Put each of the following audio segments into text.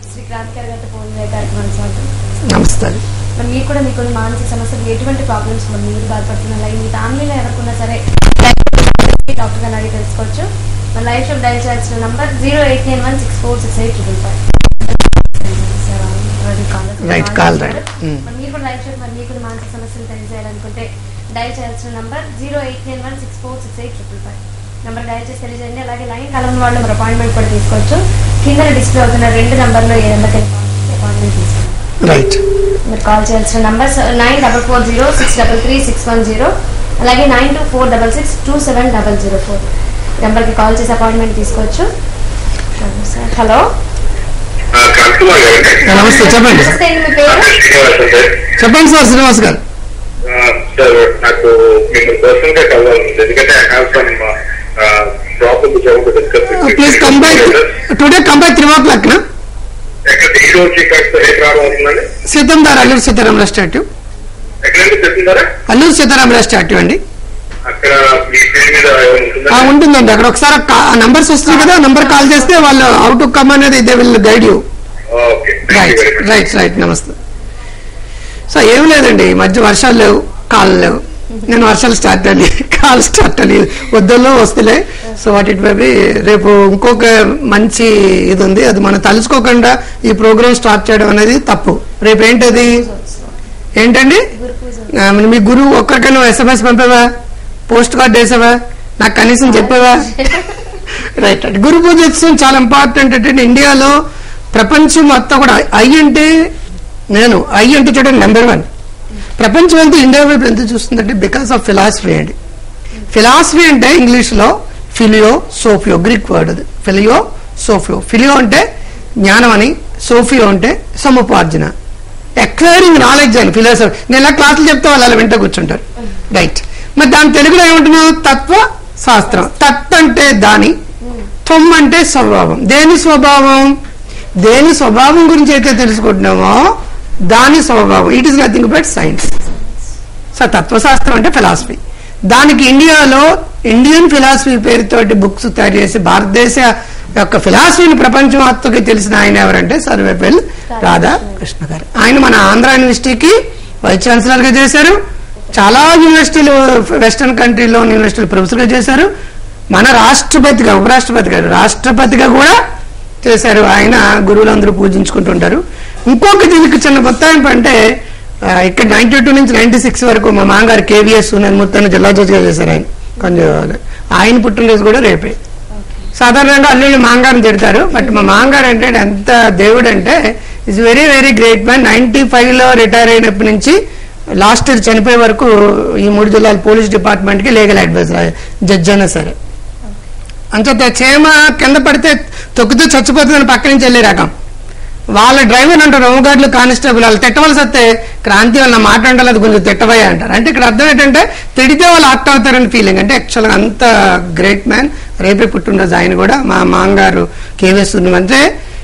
శ్రీ క్రాంతికారి గారితో ఫోన్ కార్యక్రమం స్వాగతం నమస్తే మరి మీరు కూడా మీకు కొన్ని మానసిక సమస్యలు ఎటువంటి ప్రాబ్లమ్స్ మరి మీరు బాధపడుతున్న లైఫ్ మీ ఫ్యామిలీలో ఎవరికున్నా సరే డాక్టర్ గారిని అడిగి తెలుసుకోవచ్చు మన లైఫ్ షాప్ డైల్ చేయాల్సిన number zero eight nine one six four six eight triple five Right, call right. Mm. మరి మీరు కూడా లైఫ్ షాప్ మరి మీకు మానసిక సమస్యలు తెలియజేయాలనుకుంటే డైల్ చేయాల్సిన number zero eight nine one six four six eight triple five number dial చేసి తెలియజేయండి అలాగే లైన్ కాలం వాళ్ళు మరి అపాయింట్మెంట్ కూడా తీసుకోవచ్చు కింద డిస్ప్లే అవుతున్న రెండు నెంబర్లో ఏ నెంబర్కి అపాయింట్మెంట్ తీసుకోండి రైట్ మీరు కాల్ చేయాల్సిన numbers nine double four zero six double three six one zero అలాగే nine two four double six two seven double zero four నెంబర్కి కాల్ చేసి అపాయింట్మెంట్ తీసుకోవచ్చు హలో కలుసుకున్నాం కదండి నమస్తే చెప్పండి నమస్తే అండి, మీ పేరు శ్రీనివాసన్ సార్ చెప్పండి సార్ శ్రీనివాస్ గారు ఆ, సార్ నాకు మిమ్మల్ని పర్సనల్ గా కలవాలి ఎందుకంటే I have some problem discuss please come back today come back three o'clock నా ఎక్కడ దిశ వచ్చి ఇక్కడ ఏ ప్రాబ్లం అవుతుందండి సీతందార్ అల్లూరు సీతారామరాజు స్టాట్యూ ఎక్కడంటే చెప్తున్నారా అల్లూరు సీతారామరాజు స్టాట్యూ అండి అక్కడ మీ పేరు మీద ఏమైనా ఆ, ఉంటుందా ఉంటుందండి అక్కడ ఒకసారి నంబర్స్ వస్తున్నాయి కదా నంబర్ కాల్ చేస్తే వాళ్ళు అవుట్ టు కమ్ అనేది they will guide you okay thank right you very much right right నమస్తే సో ఏం లేదండి ఈ మధ్య వర్షాలు లేవు కాళ్ళు లేవు నేను వర్షాలు స్టార్ట్ అయ్యి కాలు స్టార్ట్ అయ్యి వద్దల్లో వస్తులే సో వాట్ ఇట్ మేబీ రేపు ఇంకొక మంచి ఇది ఉంది అది మనం తలుచుకోకుండా ఈ ప్రోగ్రామ్ స్టార్ట్ చేయడం అనేది తప్పు రేపు ఏంటది ఏంటండి గురు పూజ ఆ, మరి మీ గురువు ఒక్కరికైనా ఎస్ఎంఎస్ పంపావా పోస్ట్ కార్డ్ వేసావా నాకు కనీసం చెప్పావా రైట్ రైట్ గురు పూజ ఉత్సవం చాలా ఇంపార్టెంట్ అంటే ఇండియాలో ప్రపంచం మొత్తం కూడా ఐ అంటే నేను ఐ అంటే చూడండి నెంబర్ వన్ ప్రపంచం అంతా ఇండియా వైపు ఎంత చూస్తుందంటే బికాస్ ఆఫ్ ఫిలాసఫీ అండి ఫిలాసఫీ అంటే ఇంగ్లీష్లో ఫిలియో సోఫియో గ్రీక్ వర్డ్ అది ఫిలియో సోఫియో ఫిలియో అంటే జ్ఞానం అని సోఫియో అంటే సముపార్జన ఎక్వైరింగ్ నాలెడ్జ్ అని ఫిలాసఫీ నేను ఇలా క్లాసులు చెప్తే వాళ్ళు అలా వింటూ కూర్చుంటారు రైట్ మరి దాని తెలుగులో ఏమంటున్నావు తత్వ శాస్త్రం తత్ అంటే దాని త్వం అంటే స్వభావం దేని స్వభావం దేని స్వభావం గురించి అయితే తెలుసుకుంటున్నామో దాని స్వభావం it is nothing but science so తత్వశాస్త్రం అంటే ఫిలాసఫీ దానికి ఇండియాలో ఇండియన్ ఫిలాసఫీ పేరుతోటి బుక్స్ తయారు చేసి భారతదేశ యొక్క ఫిలాసఫీని ప్రపంచం మొత్తంకి తెలిసిన ఆయన ఎవరంటే సర్వేపల్లి రాధాకృష్ణ గారు ఆయన మన ఆంధ్ర యూనివర్సిటీకి వైస్ ఛాన్సలర్ గా చేశారు చాలా యూనివర్సిటీలు వెస్టర్న్ కంట్రీలో యూనివర్సిటీలు ప్రొఫెసర్ గా చేశారు మన రాష్ట్రపతిగా ఉపరాష్ట్రపతి గారు రాష్ట్రపతిగా కూడా చేశారు ఆయన గురువులందరూ పూజించుకుంటుంటారు ఇంకొక దీనికి చిన్న మొత్తాయింపు అంటే ఆ, ఇక్కడ నైన్టీ టూ నుంచి నైన్టీ సిక్స్ వరకు మా మామగారు కేవీఎస్ నేను మొత్తాన్ని జిల్లా జడ్జిగా చేశారు ఆయన కొంచెం ఆయన పుట్టినరోజు కూడా రేపే సాధారణంగా అల్లుళ్ళు మాంగారిని తిడతారు బట్ మా మాంగారు అంటే ఎంత దేవుడు అంటే is very very great man ninety five లో రిటైర్ అయినప్పటి నుంచి లాస్ట్ ఇయర్ చనిపోయే వరకు ఈ మూడు జిల్లాల పోలీస్ డిపార్ట్మెంట్ కి లీగల్ అడ్వైజర్ జడ్జి అయినా సరే అంచేత చేమ కింద పడితే తొక్కుతూ చచ్చిపోతుందని పక్క నుంచి వెళ్ళే రకం వాళ్ళ డ్రైవర్ అంటారు హోంగార్డులు కానిస్టేబుల్ వాళ్ళు తిట్టవలసి వస్తే క్రాంతి వాళ్ళ మాట అంటారు అది కొంచెం తిట్టవయ్యా అంటారు అంటే ఇక్కడ అర్థం ఏంటంటే తిడితే వాళ్ళు ఆక్ట్ అవుతారని ఫీలింగ్ అంటే యాక్చువల్గా అంత గ్రేట్ మ్యాన్ రేపే పుట్టినరోజు ఆయన కూడా మా మామగారు కేవీఎస్ అంటే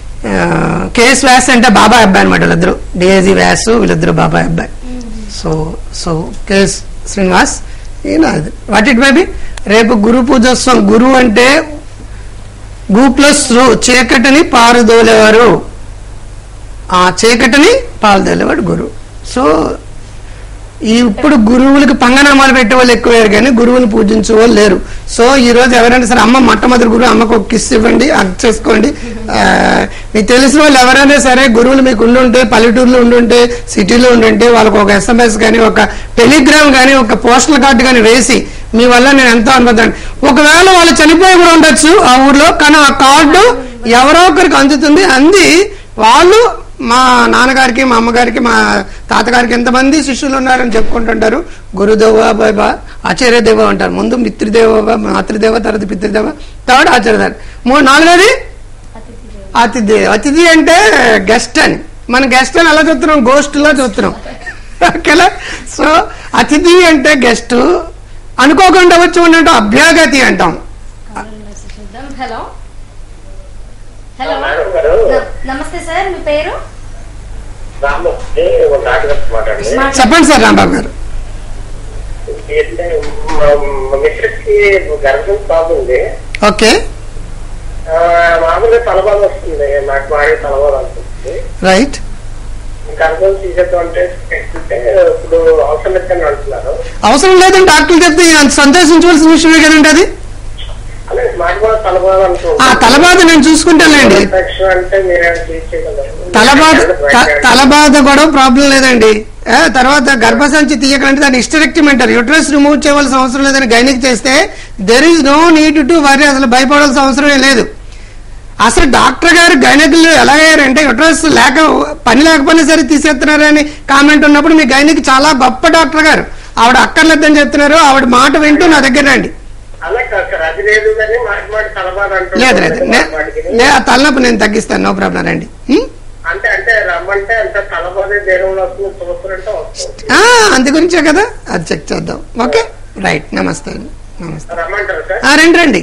కేఎస్ వ్యాస్ అంటే బాబాయ్ అబ్బాయి అనమాట వీళ్ళిద్దరు డిఏజీ వ్యాస్ వీళ్ళిద్దరు బాబాయ్ అబ్బాయి సో సో కేఎస్ శ్రీనివాస్ ఈయన వాట్ ఇట్ మేబీ రేపు గురు పూజోత్సవం గురువు అంటే గు ప్లస్ రు చీకటిని పారుదోలేవారు ఆ చీకటిని పాల్దోలేవాడు గురువు సో ఈ ఇప్పుడు గురువులకి పంగనామాలు పెట్టే వాళ్ళు ఎక్కువయ్యారు కానీ గురువుని పూజించే వాళ్ళు లేరు సో ఈ రోజు ఎవరైనా సరే అమ్మ మొట్టమొదటి గురువు అమ్మకు ఒక కిస్ ఇవ్వండి హక్ చేసుకోండి ఆ, మీకు తెలిసిన వాళ్ళు ఎవరైనా సరే గురువులు మీకు ఉండుంటే పల్లెటూరులో ఉండుంటే సిటీలో ఉండుంటే వాళ్ళకి ఒక ఎస్ఎంఎస్ కానీ ఒక టెలిగ్రామ్ కానీ ఒక పోస్టల్ కార్డు కానీ వేసి మీ వల్ల నేను ఎంతో అనుకుంటాను ఒకవేళ వాళ్ళు చనిపోయి కూడా ఉండొచ్చు ఆ ఊర్లో కానీ ఆ కార్డు ఎవరో ఒకరికి అందుతుంది అంది వాళ్ళు మా నాన్నగారికి మా అమ్మగారికి మా తాతగారికి ఎంతమంది శిష్యులు ఉన్నారని చెప్పుకుంటుంటారు గురుదేవ బాబా ఆచార్యదేవ అంటారు ముందు మిత్రదేవ మాతృదేవ తర్వాత పితృదేవ థర్డ్ ఆచార్యదేవ మూడు నాలుగోది అతిథి అతిథి అంటే గెస్ట్ అని మన గెస్ట్ అని ఎలా చూస్తున్నాం గోస్ట్ లో చూస్తున్నాం ఓకేలా సో అతిథి అంటే గెస్ట్ అనుకోకుండా వచ్చి ఉన్నట్టు అభ్యాగతి అంటాం చూద్దాం హలో హలో మేడం గారు. న- నమస్తే సార్ మీ పేరు రామ్మూర్తి ఒక డాక్టర్ మాట్లాడండి మాట్లాడండి. చెప్పండి సార్ రాంబాబు గారు ఏంటంటే మా మిస్సెస్ కి గర్భం ప్రాబ్లం ఉంది ఓకే ఆ, మామూలుగా తలబాధ వస్తుంది నాకు భారీ తలబాధ ఉంటుంది రైట్ గర్భం తీసేద్దాం అంటే అంటే ఇప్పుడు అవసరం లేదని అంటున్నారు అవసరం లేదని డాక్టర్లు చెప్తే అంత సంతోషించవలసిన విషయమే కదండి అది అదే మాట కూడా తలబాధ ఆ తలబాధ నేను చూసుకుంటానులేండి ఇన్ఫెక్షన్ అంటే మీరేమైనా ట్రీట్ చేయగలరు తలబాధ త- తలబాధ కూడా ప్రాబ్లం లేదండి ఏ, తర్వాత గర్భసంచి తీయకంటే దాన్ని హిస్టరెక్టిమ్ అంటారు యుట్రస్ రిమూవ్ చేయవలసిన అవసరం లేదని గైనిక్ చేస్తే there is no need to worry అసలు భయపడాల్సిన అవసరమే లేదు అసలు డాక్టర్ గారు గైనకులు ఎలా అయ్యారంటే యుట్రస్ లేక పని లేకపోయినా సరే తీసేస్తున్నారని కామెంట్ ఉన్నప్పుడు మీ గైనిక్ చాలా గొప్ప డాక్టర్ గారు ఆవిడ అక్కర్లేదని చెప్తున్నారు ఆవిడ మాట వింటూ నా దగ్గర రండి అలా కాదు సార్ అది లేదు కానీ మాట మాట తలబాధ లేదు లేదు అంటున్నారు నే- వాటికి. నే ఆ తలనొప్పి నేను తగ్గిస్తాను నో ప్రాబ్లం రండి ఉం? అంటే అంటే రమ్మంటే అంత తలబాధ దేహంలో వస్తుంది చూస్తున్నట్టే వస్తుంది ఆ, అందు గురించే కదా అది చెక్ చేద్దాం ఓకే రైట్ నమస్తే అండి నమస్తే రమ్మంటారు సార్ ఆ, రండి రండి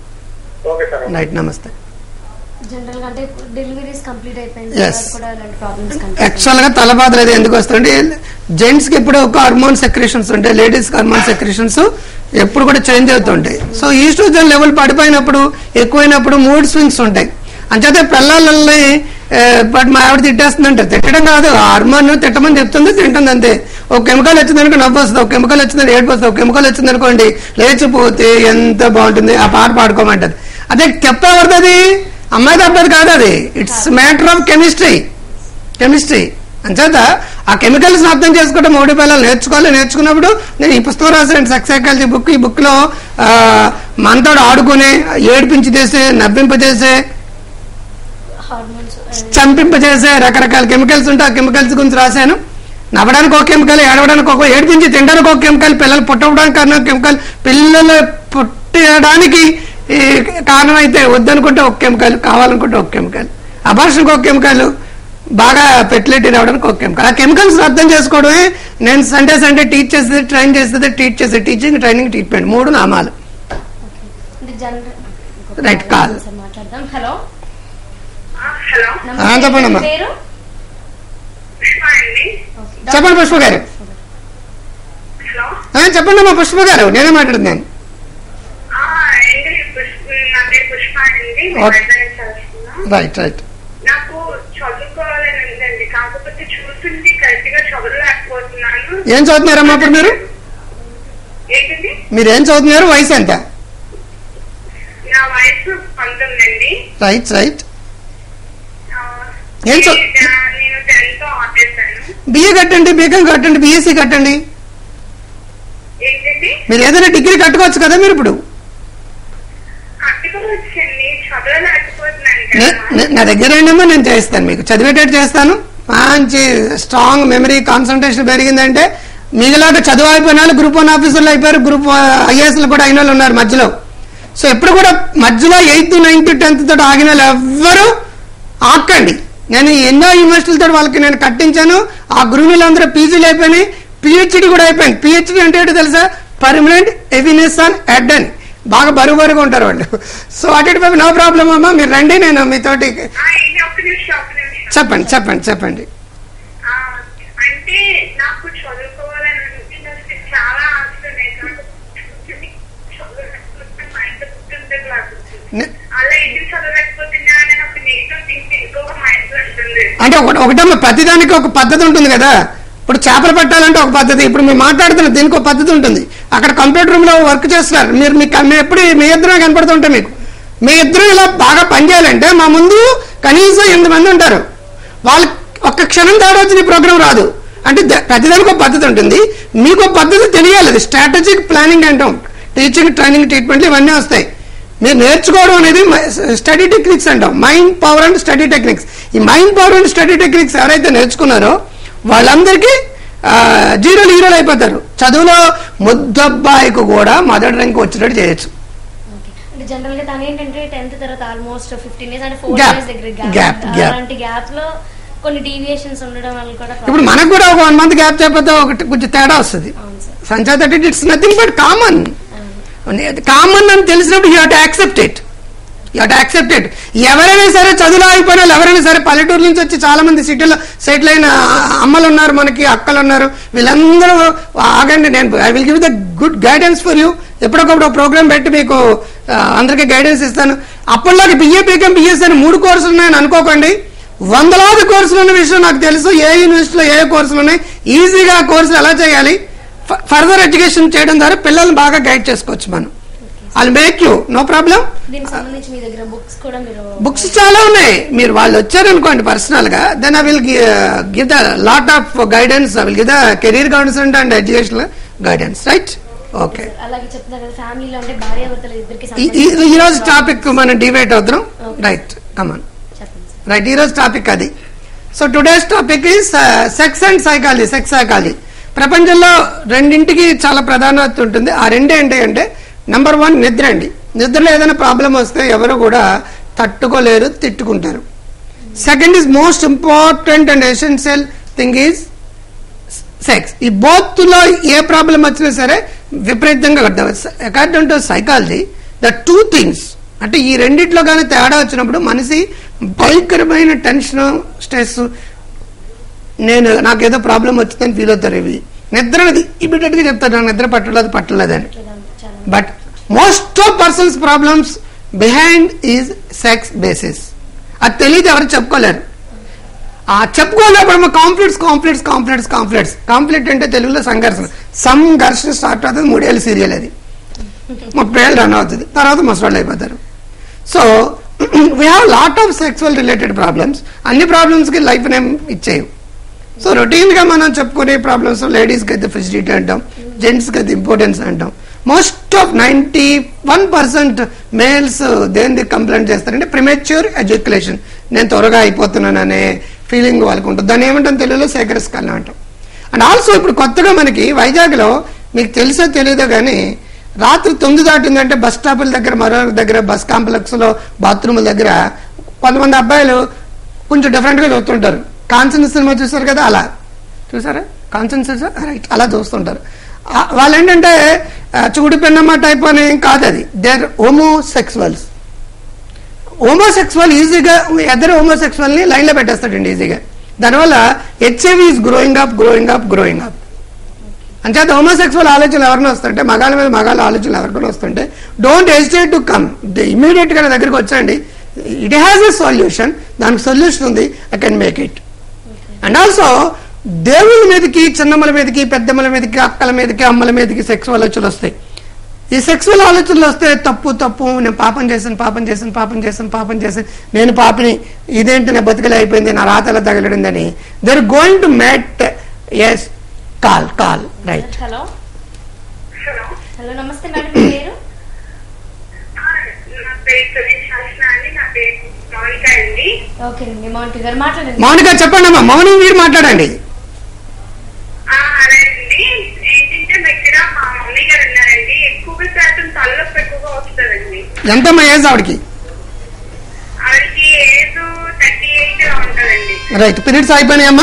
ఓకే సార్ రైట్ నమస్తే జనరల్ గా అంటే డెలివరీస్ కంప్లీట్ అయిపోయింది Yes. తర్వాత కూడా ఇలాంటి ప్రాబ్లమ్స్ యాక్చువల్ గా తలబాధలు అది ఎందుకు వస్తుంది జెంట్స్ కి ఎప్పుడు ఒక హార్మోన్ సెక్రేషన్స్ ఉంటాయి లేడీస్ కి హార్మోన్ సెక్రేషన్స్ ఎప్పుడు కూడా చేంజ్ అవుతుంటాయి సో ఈస్ట్రోజన్ లెవెల్ పడిపోయినప్పుడు ఎక్కువైనప్పుడు మూడ్ స్వింగ్స్ ఉంటాయి అంచేతే పిల్లలని బట్ మా ఆవిడ తిట్టేస్తుందంటే తిట్టడం కాదు హార్మోన్ తిట్టమని చెప్తుంది తింటుంది అంతే ఒక కెమికల్ వచ్చింది అనుకో నవ్వు వస్తుంది ఒక కెమికల్ వచ్చిందని ఏడుపు వస్తుంది ఒక కెమికల్ వచ్చింది అనుకోండి లేచిపోతే ఎంత బాగుంటుంది ఆ పాట పాడుకోమంటది అదే చెప్పేవరది అది అమ్మాయి అబ్బాయి కాదు అది it's matter of chemistry chemistry అంచేత ఆ కెమికల్స్ అర్థం చేసుకుంటే మూడు పిల్లలు నేర్చుకోవాలి నేర్చుకున్నప్పుడు నేను ఈ పుస్తకం రాసాను సైకాలజీ బుక్ ఈ బుక్ లో ఆ, మనతో ఆడుకునే ఏడిపించి నవ్వింపజేసే హార్మోన్స్ చంపింపజేసే రకరకాల కెమికల్స్ ఉంటే ఆ కెమికల్స్ గురించి రాశాను నవ్వడానికి ఒక కెమికల్ ఏడవడానికి ఒక ఏడిపించి తినడానికి ఒక కెమికల్ పిల్లలు పుట్టడానికి కారణం కెమికల్ పిల్లలు పుట్టడానికి ఈ కారణం అయితే వద్దనుకుంటే ఒక కెమికల్ కావాలనుకుంటే ఒక కెమికల్ అబార్షన్కి ఒక కెమికల్ బాగా ఫెర్టిలిటీ రావడానికి ఒక కెమికల్ ఆ కెమికల్స్ అర్థం చేసుకోవడమే నేను సండే సండే టీచ్ చేసేది ట్రైన్ చేసేది టీచ్ చేసేది టీచింగ్ ట్రైనింగ్ ట్రీట్మెంట్ మూడు నామాలు అంటే జనరల్ Right, call. మాట్లాడదాం హలో హలో ఆ, చెప్పండి అమ్మా. పేరు పుష్ప అండి Okay. చెప్పండి పుష్ప గారు హలో ఆ, చెప్పండి అమ్మా పుష్ప గారు నేనే మాట్లాడుతున్నాను ఆ, ఏంటి పుష్ప నా పేరు పుష్ప అండి నేను Okay. వైజాగ్ నుంచి వస్తున్నా రైట్ రైట్ నాకు చదువుకోవాలని ఉందండి కాకపోతే చూసింది కరెక్ట్ గా చదవలేకపోతున్నాను ఏం చదువుతున్నారమ్మా ఇప్పుడు మీరు ఏంటండి మీరు ఏం చదువుతున్నారు వయసు ఎంత నా వయసు పంతొమ్మిది అండి రైట్ రైట్ ఆ, ఏం చదువు- నేను- నేను టెన్త్ ఆపేశాను బిఏ కట్టండి బీకాం కట్టండి బీఎస్సీ కట్టండి ఏంటండి మీరు ఏదైనా డిగ్రీ కట్టుకోవచ్చు కదా మీరు ఇప్పుడు కట్టుకోవచ్చండి చదవలేకపోతున్నాను నే- కదా నే- నా దగ్గర ఏంటమ్మా నేను చేస్తాను మీకు చదివేటట్టు చేస్తాను మంచి స్ట్రాంగ్ మెమరీ కాన్సన్ట్రేషన్ పెరిగిందంటే మీలాగా చదువు అయిపోయిన వాళ్ళు గ్రూప్ వన్ ఆఫీసర్లు అయిపోయారు గ్రూప్ ఐఏఎస్లు కూడా అయిన వాళ్ళు ఉన్నారు మధ్యలో సో ఎప్పుడు కూడా మధ్యలో ఎయిత్ నైన్త్ టెన్త్ తోటి ఆగిన వాళ్ళు ఎవ్వరూ ఆకండి నేను ఎన్నో యూనివర్సిటీలతో వాళ్ళకి నేను కట్టించాను ఆ గురువులందరూ పీజీలు అయిపోయినాయి పిహెచ్డి కూడా అయిపోయింది పిహెచ్డి అంటే ఏంటో తెలుసా పర్మనెంట్ ఎవినెస్ ఆన్ హెడ్ అని బాగా బరువు బరువుగా ఉంటారు వాళ్ళు సో అటు ఇటు నో ప్రాబ్లం అమ్మా మీరు రండి నేను మీతోటి ఆ, ఏంటి, ఒక్క నిమిషం ఒక్క నిమిషం చెప్పండి చెప్పండి చెప్పండి ఆ, అంటే నాకు చదువుకోవాలని అనిపించింది చాలా ఆశలు ఉన్నాయి నాకు కూర్చుని చదవలేకపోతే మైండ్ పుట్టిందే క్లాస్ నే- అలా ఎందుకు చదవలేకపోతున్నా అని నాకు నెగిటివ్ థింక్ ఎక్కువ మైండ్ లో వస్తుంది అంటే ఒకటి ఒకటమ్మ ప్రతిదానికి ఒక పద్ధతి ఉంటుంది కదా ఇప్పుడు చేపలు పట్టాలంటే ఒక పద్ధతి ఇప్పుడు మీరు మాట్లాడుతున్న దీనికి ఒక పద్ధతి ఉంటుంది అక్కడ కంప్యూటర్ రూమ్ లో వర్క్ చేస్తున్నారు మీరు మీ మీ ఎప్పుడు మీ ఇద్దరు కనపడుతుంటే మీకు మీ ఇద్దరు ఇలా బాగా పనిచేయాలంటే మా ముందు కనీసం ఎనిమిది మంది ఉంటారు వాళ్ళు ఒక్క క్షణం తేడా వచ్చిన ప్రోగ్రామ్ రాదు అంటే ద- ప్రతిదానికి ఒక పద్ధతి ఉంటుంది మీకు ఒక పద్ధతి తెలియాలి అది స్ట్రాటజిక్ ప్లానింగ్ అంటాం టీచింగ్ ట్రైనింగ్ ట్రీట్మెంట్లు ఇవన్నీ వస్తాయి మీరు నేర్చుకోవడం అనేది స్టడీ టెక్నిక్స్ అంటాం mind power and study techniques ఈ mind power and study techniques ఎవరైతే నేర్చుకున్నారో వాళ్ళందరికీ ఆ, జీరోలు హీరోలు అయిపోతారు చదువులో ముద్దబ్బాయికి కూడా మొదటి ర్యాంక్ వచ్చేటట్టు చేయొచ్చు Okay. అంటే జనరల్ గా తను ఏంటంటే టెన్త్ తర్వాత ఆల్మోస్ట్ ఫిఫ్టీన్ ఇయర్స్ అంటే ఫోర్ Gap. ఇయర్స్ దగ్గర Gap, గ్యాప్ gap. అలాంటి గ్యాప్ లో కొన్ని డీవియేషన్స్ ఉండడం వల్ల కూడా ఇప్పుడు మనకు కూడా ఒక వన్ మంత్ గ్యాప్ చేయకపోతే ఒకటి కొంచెం తేడా వస్తుంది అవును సార్ సంచేత it's nothing but common common అని తెలిసినప్పుడు you had accept it you had accept it ఎవరైనా సరే చదువులో అయిపోయిన వాళ్ళు ఎవరైనా సరే పల్లెటూరు నుంచి వచ్చి చాలా మంది సిటీలో సెటిల్ అయిన అమ్మలు ఉన్నారు మనకి అక్కలు ఉన్నారు వీళ్ళందరూ ఆగండి నేను I will give the good guidance for you ఎప్పటికప్పుడు ప్రోగ్రామ్ పెట్టి మీకు ఆ, అందరికీ గైడెన్స్ ఇస్తాను అప్పటిలాగా బిఏ బీకాం బిఎస్ అని మూడు కోర్సులు ఉన్నాయని అనుకోకండి వందలాది కోర్సులు ఉన్న విషయం నాకు తెలుసు ఏ యూనివర్సిటీలో ఏ కోర్సులు ఉన్నాయి ఈజీగా ఆ కోర్సులు ఎలా చేయాలి ఫర్దర్ ఎడ్యుకేషన్ చేయడం ద్వారా పిల్లల్ని బాగా గైడ్ చేసుకోవచ్చు మనం I make you no problem దీనికి సంబంధించి మీ దగ్గర బుక్స్ కూడా మీరు బుక్స్ చాలా ఉన్నాయి మీరు వాళ్ళు వచ్చారనుకోండి పర్సనల్ గా then I will give the lot of guidance I will give the career guidance and educational guidance right okay అలాగే చెప్తున్నారు కదా ఫ్యామిలీలో అంటే భార్య భర్తలు ఇద్దరికి ఈ రోజు టాపిక్ మనం డిబేట్ అవుతున్నాం రైట్ కమాన్ చెప్పండి సార్. రైట్ ఈ రోజు టాపిక్ అది so today's topic is sex and psychology sex psychology ప్రపంచంలో రెండింటికి చాలా ప్రాధాన్యత ఉంటుంది ఆ రెండు ఏంటి అంటే నెంబర్ వన్ నిద్ర అండి నిద్రలో ఏదైనా ప్రాబ్లం వస్తే ఎవరు కూడా తట్టుకోలేరు తిట్టుకుంటారు second is most important and essential thing is sex ఈ both లో ఏ ప్రాబ్లం వచ్చినా సరే విపరీతంగా according to psychology the two things అంటే ఈ రెండిట్లో కానీ తేడా వచ్చినప్పుడు మనిషి భయంకరమైన టెన్షన్ స్ట్రెస్ నేను నాకేదో ప్రాబ్లం వచ్చిందని ఫీల్ అవుతారు ఇవి నిద్ర అనేది ఇమీడియట్ గా చెప్తారు నాకు నిద్ర పట్టలేదు పట్టలేదని ఇట్లా చాలా but most of persons problems behind is sex basis అది తెలియదు ఎవరు చెప్పుకోలేరు ఆ చెప్పుకోలేప్పుడు కాంప్లెట్స్ కాంప్లెట్స్ కాంప్లెట్స్ కాంప్లెట్స్ కాంప్లెట్ అంటే తెలుగులో సంఘర్షణ సమ్ ఘర్షణ స్టార్ట్ అవుతుంది మూడేళ్ళు సీరియల్ అది ముప్పై ఏళ్ళు రన్ అవుతుంది తర్వాత ముసలాళ్ళు అయిపోతారు so we have lot of sexual related problems అన్ని ప్రాబ్లమ్స్కి లైఫ్ నేమ్ ఇచ్చేయవు సో రొటీన్ గా మనం చెప్పుకునే ప్రాబ్లమ్స్ లేడీస్ కి అయితే ఫెసిలిటీ అంటాం జెంట్స్ కి అయితే ఇంపార్టెన్స్ అంటాం most of ninety one percent males దేని కంప్లైంట్ చేస్తారంటే ప్రిమెచ్యూర్ ఎడ్యుకేషన్ నేను త్వరగా అయిపోతున్నాను అనే ఫీలింగ్ వాళ్ళకు ఉంటుంది దాన్ని ఏమంటాం తెలుగులో సేకరిస్తాను అంటాం అండ్ ఆల్సో ఇప్పుడు కొత్తగా మనకి వైజాగ్లో మీకు తెలుసో తెలియదో కానీ రాత్రి తొమ్మిది దాటిందంటే బస్ స్టాపుల దగ్గర మరో దగ్గర బస్ కాంప్లెక్స్ లో బాత్రూముల దగ్గర కొంతమంది అబ్బాయిలు కొంచెం డిఫరెంట్ గా చూస్తుంటారు కాన్సన్ సినిమా చూసారు కదా అలా చూసారా కాన్సన్ రైట్ అలా చూస్తుంటారు ఆ, వాళ్ళు ఏంటంటే ఆ, చూడు పెన్నమ్మ టైప్ అని కాదు అది దేర్ హోమోసెక్సువల్స్ హోమోసెక్సువల్ ఈజీగా ఎద్దరు హోమోసెక్సువల్ ని లైన్ లో పెట్టేస్తాడండి ఈజీగా దానివల్ల HIV is growing up growing up growing up అంచేత హోమోసెక్సువల్ ఆలోచనలు ఎవరైనా వస్తుంటే మగాళ్ళ మీద మగాళ్ళ ఆలోచనలు ఎవరికైనా వస్తుంటే don't hesitate to come immediate గా నా దగ్గరికి వచ్చండి ఇట్ హ్యాస్ ఎ సొల్యూషన్ దానికి సొల్యూషన్ ఉంది I can make it and also దేవుళ్ళ మీదకి చిన్నమ్మల మీదకి పెద్దమ్మల మీదకి అక్కల మీదకి అమ్మల మీదకి సెక్స్ ఆలోచనలు వస్తాయి ఈ సెక్సువల్ ఆలోచనలు వస్తే తప్పు తప్పు నేను పాపం చేశాను పాపం చేశాను పాపం చేశాను పాపం చేశాను నేను పాపని ఇదేంటి నా బతుకలే అయిపోయింది నా రాతలా తగలడిందని they're going to met yes call call right hello hello hello నమస్తే మేడం మీ పేరు ఆ, నా పేరు సురేష్ శాసన అండి నా పేరు మౌనిక అండి ఓకే అండి మౌంటి గారు మాట్లాడండి మౌనిక చెప్పండి అమ్మా మౌని మీరు మాట్లాడండి ఆ, అదే అండి ఏంటంటే దగ్గర మా మమ్మీ గారు ఉన్నారండి ఎక్కువగా శాతం తలనొప్పి ఎక్కువగా వస్తుందండి ఎంతమ్మా ఏజ్ ఆవిడకి ఆవిడకి ఏజ్ థర్టీ ఎయిట్ గా ఉంటుందండి రైట్ పీరియడ్స్ అయిపోయినాయమ్మా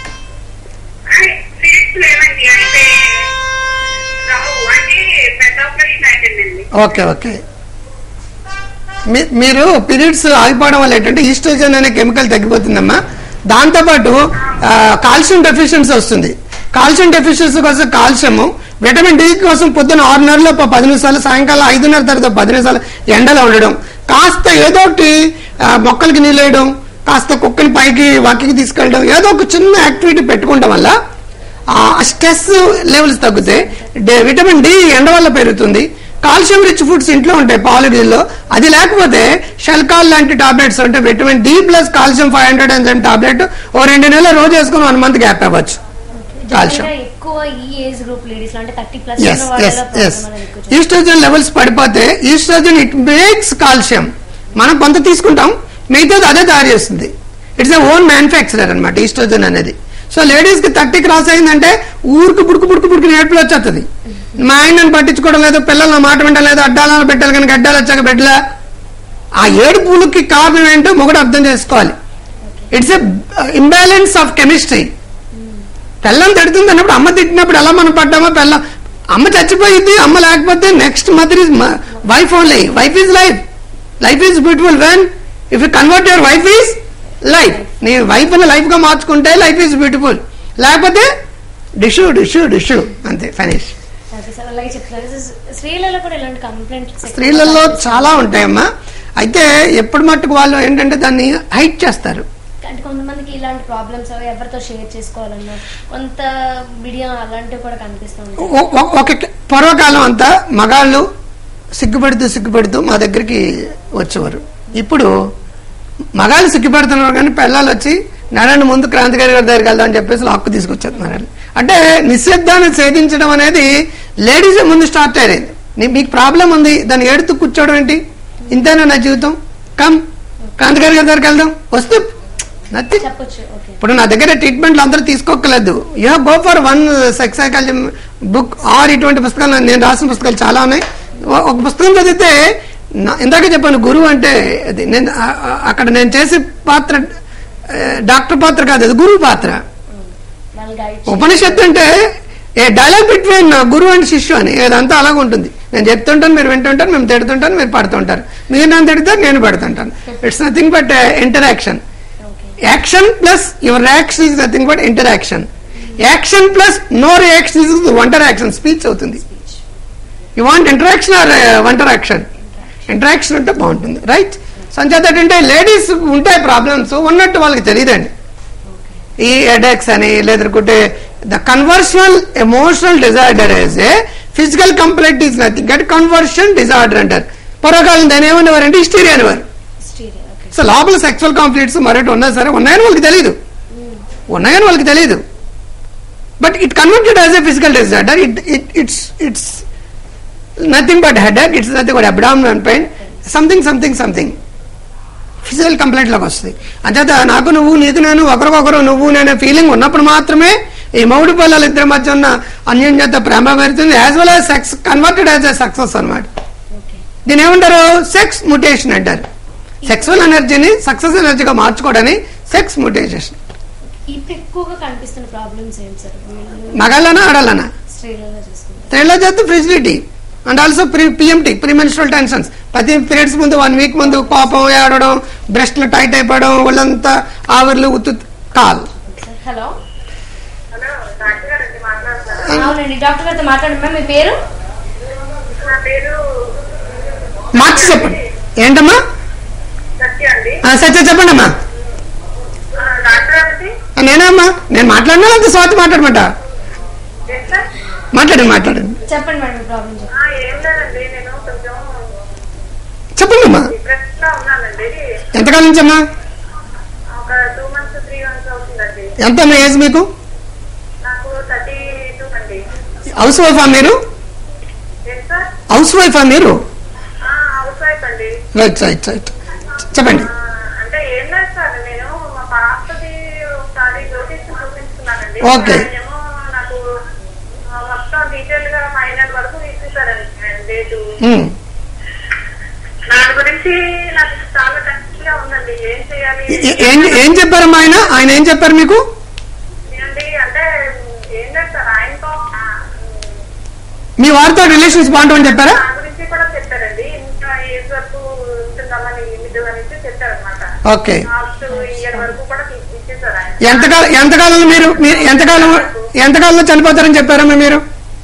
సీట్స్ లేవండి అంటే రావు అంటే పెద్ద ఆపరేషన్ అయిపోయిందండి ఓకే ఓకే మీ- మీరు పీరియడ్స్ ఆగిపోవడం వల్ల ఏంటంటే ఈస్ట్రోజన్ అనే కెమికల్ తగ్గిపోతుందమ్మా దాంతోపాటు ఆ, కాల్షియం డెఫిషియన్సీ వస్తుంది కాల్షియం డెఫిషియన్సీ కోసం కాల్షియము విటమిన్ డి కోసం పొద్దున ఆరున్నరలో ప- పది నిమిషాలు సాయంకాలం ఐదున్నర తర్వాత పది నిమిషాలు ఎండలో ఉండడం కాస్త ఏదో ఒకటి ఆ, మొక్కలకి నీళ్ళేయడం కాస్త కుక్కని పైకి వాకికి తీసుకెళ్ళడం ఏదో ఒక చిన్న యాక్టివిటీ పెట్టుకోవడం వల్ల ఆ స్ట్రెస్ లెవెల్స్ తగ్గుతాయి డే- విటమిన్ డి ఎండ వల్ల పెరుగుతుంది కాల్షియం రిచ్ ఫుడ్స్ ఇంట్లో ఉంటాయి పాలు గిన్నెలో అది లేకపోతే షెల్కాల్ లాంటి టాబ్లెట్స్ అంటే vitamin D plus calcium five hundred enzyme tablet ఓ రెండు నెలలు రోజు వేసుకుని వన్ మంత్ గ్యాప్ అవ్వచ్చు కాల్షియం జనరల్గా ఎక్కువ ఈ ఏజ్ గ్రూప్ లేడీస్ లో అంటే థర్టీ ప్లస్ ఎస్ ఉన్న ఎస్ వాళ్ళలో ఎస్ problem అనేది ఎక్కువ చూస్తాం. ఈస్ట్రోజన్ లెవెల్స్ పడిపోతే ఈస్ట్రోజన్ ఇట్ మేక్స్ కాల్షియం మనం కొంత తీసుకుంటాం మిగతాది అదే తయారు చేస్తుంది ఇట్స్ ఎ ఓన్ మ్యానుఫ్యాక్చరర్ అనమాట ఈస్ట్రోజన్ అనేది సో లేడీస్ కి థర్టీ క్రాస్ అయిందంటే ఊరికి పుడుకు పుడుకు పుడుకు నేర్పులు వచ్చేస్తుంది మా ఆయన నన్ను పట్టించుకోవడం లేదు పిల్లలు నా మాట వింటలేదు అడ్డాలను పెట్టాలి కానీ గడ్డాలు వచ్చాక బిడ్డలా ఆ ఏడుపులకి కారణం ఏంటో మొగడు అర్థం చేసుకోవాలి it's a imbalance of chemistry పెళ్ళం తిడుతుంది అన్నప్పుడు అమ్మ తిట్టినప్పుడు ఎలా మనం పడ్డామో పెళ్ళం అమ్మ చచ్చిపోయింది అమ్మ లేకపోతే next mother is wife only wife is life life is beautiful when if you convert your wife is life నీ వైఫ్ ని లైఫ్ గా మార్చుకుంటే లైఫ్ ఈజ్ బ్యూటిఫుల్ లేకపోతే డిషు డిషు డిషు అంతే ఫినిష్ ఓకే సార్ అలాగే చెప్తున్నారు సో స్త్రీలలో కూడా ఇలాంటి కంప్లైంట్స్ స్త్రీలలో చాలా ఉంటాయమ్మా అయితే ఎప్పుడు మట్టుకు వాళ్ళు ఏంటంటే దాన్ని హైట్ చేస్తారు అంటే కొంతమందికి ఇలాంటి ప్రాబ్లమ్స్ ఎవరితో షేర్ చేసుకోవాలన్నా కొంత వీడియో అలాంటివి కూడా కనిపిస్తుంది ఒ- ఒ- ఒక పూర్వకాలం అంతా మగాళ్ళు సిగ్గుపడుతూ సిగ్గుపడుతూ మా దగ్గరికి వచ్చేవారు ఇప్పుడు మగాళ్ళు సిగ్గుపడుతున్నారు కానీ పిల్లలు వచ్చి నడని ముందు క్రాంతికారి గారి దగ్గరికి వెళ్దాం అని చెప్పేసి లాక్కు తీసుకొచ్చేస్తున్నారు అంటే నిశ్శబ్దాన్ని ఛేదించడం అనేది లేడీస్ ముందు స్టార్ట్ అయ్యేది నీ- మీకు ప్రాబ్లం ఉంది దాన్ని ఏడుతూ కూర్చోవడం ఏంటి ఇంతేనా నా జీవితం కమ్ క్రాంతికారి గారి దగ్గరికి వెళ్దాం వస్తే నథింగ్ చెప్పొచ్చు ఓకే ఇప్పుడు నా దగ్గర ట్రీట్మెంట్లు అందరూ తీసుకోకలేదు you go for one sex psychology book or ఇటువంటి పుస్తకాలు నేను రాసిన పుస్తకాలు చాలా ఉన్నాయి ఒ- ఒక పుస్తకం చదివితే నా- ఇందాక చెప్పాను గురువు అంటే అది నేను ఆ- ఆ- అక్కడ నేను చేసే పాత్ర ఆ, డాక్టర్ పాత్ర కాదు అది గురువు పాత్ర వాళ్ళు గైడ్ ఉపనిషత్తు అంటే ఏ డైలాగ్ బిట్వీన్ గురువు అండ్ శిష్యు అని ఏదంతా అలాగ ఉంటుంది నేను చెప్తుంటాను మీరు వింటుంటారు మేము తిడుతుంటాను మీరు పడుతుంటారు మీరు నన్ను తిడతారు నేను పడుతుంటాను it's nothing but interaction okay action plus your reaction is nothing but interaction action plus no reaction is wonder action speech అవుతుంది you want interaction or wonder action interaction ఉంటే బాగుంటుంది రైట్ సంచేత ఏంటంటే లేడీస్ ఉంటాయి ప్రాబ్లమ్స్ ఉన్నట్టు వాళ్ళకి తెలియదండి ఈ headaches అని లేదనుకుంటే the conversional emotional disorder is a physical complaint is nothing but conversion disorder అంటారు పూర్వకాలం దాని ఏమనేవారంటే హిస్టీరియా అనేవారు స్టీరియో ఓకే సో లోపల సెక్చువల్ కాన్ఫ్లిక్ట్స్ మరొకటి ఉన్నా సరే ఉన్నాయని వాళ్ళకి తెలియదు ఉన్నాయని వాళ్ళకి తెలియదు but it converted as a physical disorder it it it's it's nothing but head it's nothing but abdominal pain something something something physical complaint లాగా వస్తుంది అంచేత నాకు నువ్వు నీకు నేను ఒకరికొకరు నువ్వు నేను ఫీలింగ్ ఉన్నప్పుడు మాత్రమే ఈ మౌడి పిల్లల ఇద్దరి మధ్య ఉన్న అన్యోన్యత ప్రేమ పెరుగుతుంది as well as sex converted as a success అనమాట ఓకే దీని ఏమంటారు సెక్స్ ముటేషన్ అంటారు సెక్సువల్ ఎనర్జీని సక్సెస్ ఎనర్జీగా మార్చుకోవడాన్ని సెక్స్ ముటేషన్ ఇప్పుడు ఎక్కువగా కనిపిస్తున్న ప్రాబ్లమ్స్ ఏంటి సార్ మగాళ్ళనా ఆడాలనా స్త్రీలలో చూసుకుంటే స్త్రీలో చేస్తే frigidity and also pre PMT pre menstrual tensions ప్రతి పీరియడ్స్ ముందు వన్ వీక్ ముందు కోపం ఏడవడం బ్రెస్ట్లు టైట్ అయిపోవడం ఒళ్ళంతా ఆవిర్లు ఉత్తు call sir hello hello doctor గారు అండి మాట్లాడుతున్నారు అవునండి డాక్టర్ గారితో మాట్లాడమ్మా మీ పేరు నా పేరు మార్చి చెప్పండి ఏంటమ్మా సత్య అండి ఆ, సత్య చెప్పండి అమ్మా ఆ, డాక్టర్ గారికి ఆ, నేనమ్మా నేను మాట్లాడినా అంత స్వాతి మాట్లాడమంట ఎట్లా మాట్లాడండి మాట్లాడండి చెప్పండి మేడం మీ ప్రాబ్లం చెప్పండి ఆ, ఏం లేదండి నేను కొంచెం చెప్పండి అమ్మా డిప్రెషన్ లో ఉన్నానండి ఎంతకాలం నుంచి అమ్మా ఒక టూ మంత్స్ త్రీ మంత్స్ అవుతుందండి ఎంత అమ్మా ఏజ్ మీకు నాకు థర్టీ టూ అండి హౌస్ వైఫా మీరు ఏంటి సార్ హౌస్ వైఫా మీరు హౌస్ వైఫ్ అండి రైట్ రైట్ రైట్ చెప్పండి ఆ, అంటే ఏం లేదు సార్ నేను మా పాపది ఒకసారి జ్యోతిష్ చూపించుకున్నానండి Okay. ఏమో నాకు ఆ, మొత్తం డీటెయిల్ గా ఫైనల్ వరకు ఇచ్చేసారండి డేటు ఉమ్. దాని గురించి నాకు చాలా టెన్షన్ గా ఉందండి ఏం చేయాలి ఏ- ఏం ఏం చెప్పారమ్మా ఆయన ఆయన ఏం చెప్పారు మీకు ఏంటి అంటే ఏం లేదు సార్ ఆయనతో ఆ, మీ వారితో రిలేషన్స్ బాగుంటామని చెప్పారా దాని గురించి కూడా చెప్పారండి ఇంకా ఏజ్ వరకు ఉంటుందమ్మని లిమిట్ అనేసి చెప్పారనమాట ఓకే లాస్ట్ ఇయర్ వరకు కూడా ఇచ్చేసారు ఆయన ఎంతకాలం ఎంతకాలంలో మీరు మీరు ఎంతకాలం ఎంతకాలంలో చనిపోతారని చెప్పారమ్మా మీరు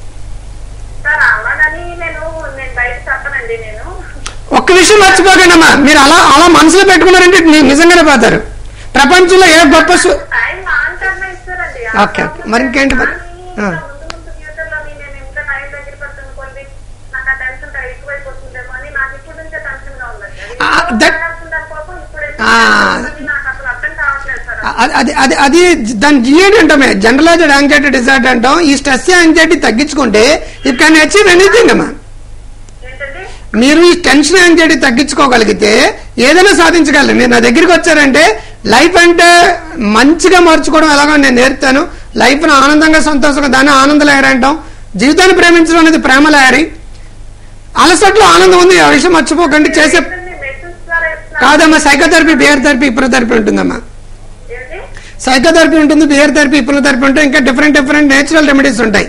సార్ అలాగని నేను నేను బయట చెప్పనండి నేను ఒక్క విషయం మర్చిపోకండి అమ్మా మీరు అలా అలా మనసులో పెట్టుకున్నారంటే మీరు నిజంగానే పోతారు ప్రపంచంలో ఏ గొప్ప సు- టైం లాంగ్ టర్మ్ ఇస్తారండి ఓకే, ఓకే. మరి ఇంకేంటి మరి? ఆ. ముందు ముందు ఫ్యూచర్ లో నేను ఇంకా టైం దగ్గర పడుతుంది కొన్ని నాకు ఆ టెన్షన్ ఎక్కువైపోతుందేమో అని నాకు ఇప్పుడు నుంచే టెన్షన్ గా ఉందండి అది ఆ, ఎక్కువ that- చేయాల్సిన దానికోసం ఇప్పుడు ఎందుకు ఆ. చేయాల్సింది నాకు అసలు అర్థం కావట్లేదు సార్ అది అది అది దాని జిఏడి అంటామే జనరలైజ్డ్ యాంగ్జైటీ డిజార్డర్ అంటాం ఈ స్ట్రెస్ యాంగ్జైటీ తగ్గించుకుంటే యూ కెన్ అచీవ్ ఎనీథింగ్ అమ్మా ఏంటండి మీరు ఈ టెన్షన్ యాంగ్జైటీ తగ్గించుకోగలిగితే ఏదైనా సాధించగలరు మీరు నా దగ్గరికి వచ్చారంటే లైఫ్ అంటే మంచిగా మార్చుకోవడం ఎలాగో నేను నేర్పుతాను లైఫ్ ను ఆనందంగా సంతోషంగా దాన్ని ఆనంద లహరి అంటాం జీవితాన్ని ప్రేమించడం అనేది ప్రేమ లహరి అలసట్లో ఆనందం ఉంది ఆ విషయం మర్చిపోకండి చేసే మెడిసిన్స్ ద్వారా ఇస్తున్నారు కాదమ్మా సైకోథెరపీ బిహేర్ థెరపీ థెరపీ ఉంటుందమ్మా ఏంటి సైకోథెరపీ ఉంటుంది బిహేర్ థెరపీ థెరపీ ఉంటాయి ఇంకా డిఫరెంట్ డిఫరెంట్ నేచురల్ రెమెడీస్ ఉంటాయి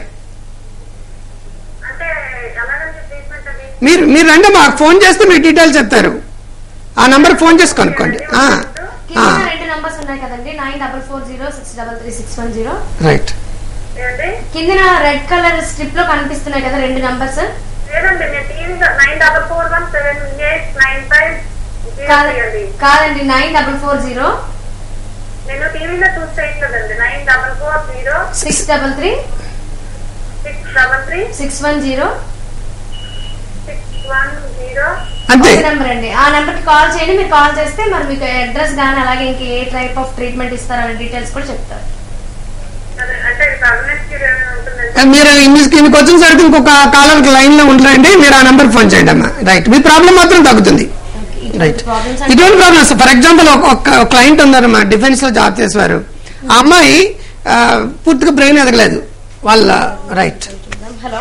అంటే ఎలాగంటే ట్రీట్మెంట్ అది మీరు మీరు రండి మాకు ఫోన్ చేస్తే మీ డీటెయిల్స్ చెప్తారు ఆ నంబర్ ఫోన్ చేసి కనుక్కోండి ఆ, ఆ, కింద రెండు నంబర్స్ ఉన్నాయి కదండి nine double four zero six double three six one zero right ఏంటి కింద రెడ్ కలర్ స్ట్రిప్ లో కనిపిస్తున్నాయి కదా రెండు నంబర్స్ లేదండి నేను TV nine double four one seven eight nine five కాదండి కాదండి నైన్ డబల్ ఫోర్ జీరో నేను టీవీలో చూస్తే ఇస్తుందండి nine double four zero six double three six double three six one zero six one zero అంతే నెంబర్ అండి ఆ నెంబర్ కి కాల్ చేయండి మీరు కాల్ చేస్తే మరి మీకు అడ్రస్ కానీ అలాగే ఇంక ఏ టైప్ ఆఫ్ ట్రీట్మెంట్ ఇస్తారనే డీటెయిల్స్ కూడా చెప్తారు అదే అంటే పర్మనెంట్ ఉంటుందండి మీరు ఇన్ని ఇన్ని క్వశ్చన్స్ అడిగితే ఇంకొక కాలర్ లైన్ లో ఉండరండి మీరు ఆ నెంబర్ ఫోన్ చేయండి అమ్మా రైట్ మీ ప్రాబ్లం మాత్రం తగ్గుతుంది రైట్ ప్రాబ్లమ్స్ ఇటువంటి ప్రాబ్లమ్స్ ఫర్ ఎగ్జాంపుల్ ఒక క్లయింట్ ఉన్నారమ్మా డిఫెన్స్ లో జాబ్ చేసేవారు ఆ అమ్మాయి ఆ, పూర్తిగా బ్రెయిన్ ఎదగలేదు వాళ్ళ రైట్ హలో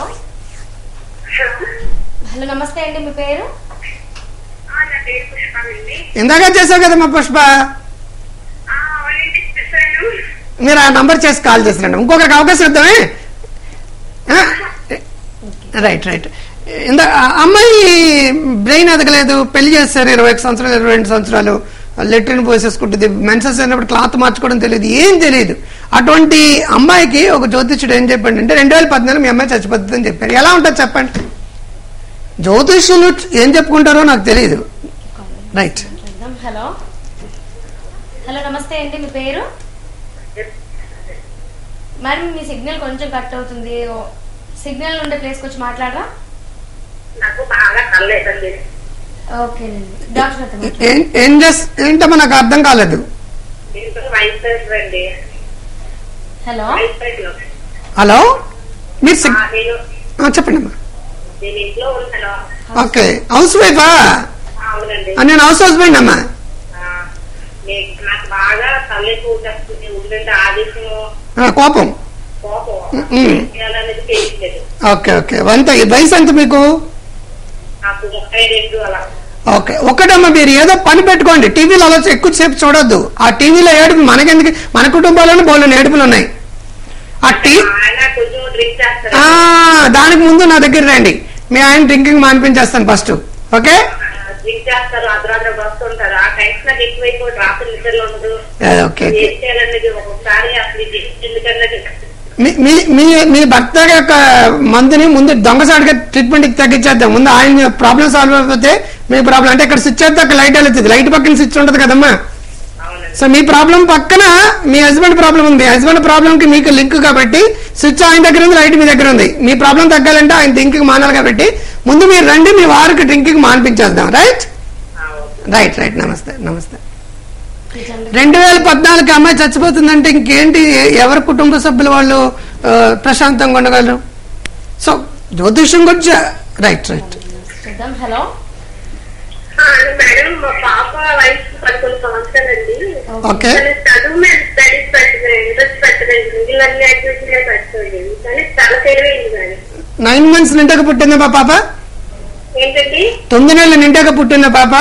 హలో నమస్తే అండి మీ పేరు నా పేరు పుష్పానండి ఇందాక చేసావు కదమ్మా పుష్ప ఆ, అవునండి చెప్పాను మీరు ఆ నంబర్ చేసి కాల్ చేసిరండి ఇంకొకరికి అవకాశం ఇద్దామే ఆ? రైట్ రైట్ ఇందా ఆ అమ్మాయి బ్రెయిన్ ఎదగలేదు పెళ్లి చేస్తారు ఇరవై ఒక సంవత్సరాలు ఇరవై రెండు సంవత్సరాలు లెట్రిన్ పోసేసుకుంటుంది మెన్సెస్ అయినప్పుడు క్లాత్ మార్చుకోవడం తెలియదు ఏం తెలియదు అటువంటి అమ్మాయికి ఒక జ్యోతిష్యుడు ఏం చెప్పండి అంటే రెండు వేల పద్నాలుగు మీ అమ్మాయి చచ్చిపోతుంది అని చెప్పారు ఎలా ఉంటుంది చెప్పండి జ్యోతిష్యులు ఏం చెప్పుకుంటారో నాకు తెలియదు రైట్ హలో హలో నమస్తే అండి మీ పేరు మేడం మీ సిగ్నల్ కొంచెం కట్ అవుతుంది సిగ్నల్ ఉండే ప్లేస్కి వచ్చి మాట్లాడరా నాకు బాగా కలలేదండి ఓకేనండి డాక్టర్ గారితో మాట్లాడండి. ఏం ఏం చేస్ ఏంటమ్మా నాకు అర్థం కాలేదు దీంతో వైట్ సైడ్ అండి హలో వైట్ సైడ్ లో హలో మీరు సిగ్ ఆ, నేను ఆ, చెప్పండి అమ్మా నేను ఇంట్లో ఉంటాను ఓకే హౌస్ వైఫా అవునండి నేను హౌస్ హస్బెండ్ అమ్మా ఆ, నే- నాకు బాగా తలెక్కువ వస్తుంది ఉండంటే ఆదేశము ఆ, కోపం కోపం మ్మ్. ఏం చేయాలనేది తెలియట్లేదు ఓకే ఓకే వంత వయసు ఎంత మీకు నాకు ముప్పై రెండు అలా ఓకే ఒకటమ్మా మీరు ఏదో పని పెట్టుకోండి టీవీలో అలా ఎక్కువసేపు చూడొద్దు ఆ టీవీలో ఏడుపు మనకెందుకు మన కుటుంబాల్లోనే బోళ్ళు ఏడుపులు ఉన్నాయి ఆ టీ ఆయన కొంచెం డ్రింక్ చేస్తారు ఆ, దానికి ముందు నా దగ్గర రండి మీ ఆయన డ్రింకింగ్ మానిపించేస్తాను ఫస్ట్ ఓకే డ్రింక్ చేస్తారు అర్ధరాత్రి వస్తుంటారు ఆ టైమ్స్ నాకు ఎక్కువైపోయి రాత్రి నిద్రలో ఉండదు ఓకే ఏం చేయాలనేది ఒక్కొక్కసారి అసలు ఇది ఎందుకన్నది మీ- మీ మీ మీ భర్త యొక్క మందుని ముందు దొంగసాడిగా ట్రీట్మెంట్ తగ్గించేద్దాం ముందు ఆయన ప్రాబ్లం సాల్వ్ అయిపోతే మీ ప్రాబ్లం అంటే ఇక్కడ స్విచ్ అయితే అక్కడ లైట్ వెళ్తుంది లైట్ పక్కన స్విచ్ ఉంటుంది కదమ్మా అవునండి సో మీ ప్రాబ్లం పక్కన మీ హస్బెండ్ ప్రాబ్లం ఉంది హస్బెండ్ ప్రాబ్లం కి మీకు లింక్ కాబట్టి స్విచ్ ఆయన దగ్గర ఉంది లైట్ మీ దగ్గర ఉంది మీ ప్రాబ్లం తగ్గాలంటే ఆయన డ్రింకింగ్ మానాలి కాబట్టి ముందు మీరు రండి మీ వారికి డ్రింకింగ్ మానిపించేద్దాం రైట్ ఆ, ఓకే. రైట్ రైట్ నమస్తే నమస్తే నిజంగా. రెండు వేల పద్నాలుగు అమ్మాయి చచ్చిపోతుందంటే ఇంకేంటి ఎ- ఎవరి కుటుంబ సభ్యులు వాళ్ళు ఆ, ప్రశాంతంగా ఉండగలరు సో జ్యోతిష్యం గురించి రైట్ రైట్ చూద్దాం హలో ఆ, మేడం మా పాప వయసు పదకొండు సంవత్సరాలండి ఓకే కానీ చదువు మీద స్టడీస్ పెట్టలేదు ఇంట్రెస్ట్ పెట్టలేదు మిగిలిన యాక్టివిటీస్ పెట్టలేదు కానీ చాలా తెలివైంది కానీ నైన్ మంత్స్ నిండాక పుట్టిందా మా పాప ఏంటండి తొమ్మిది నెలలు నిండాక పుట్టిందా పాప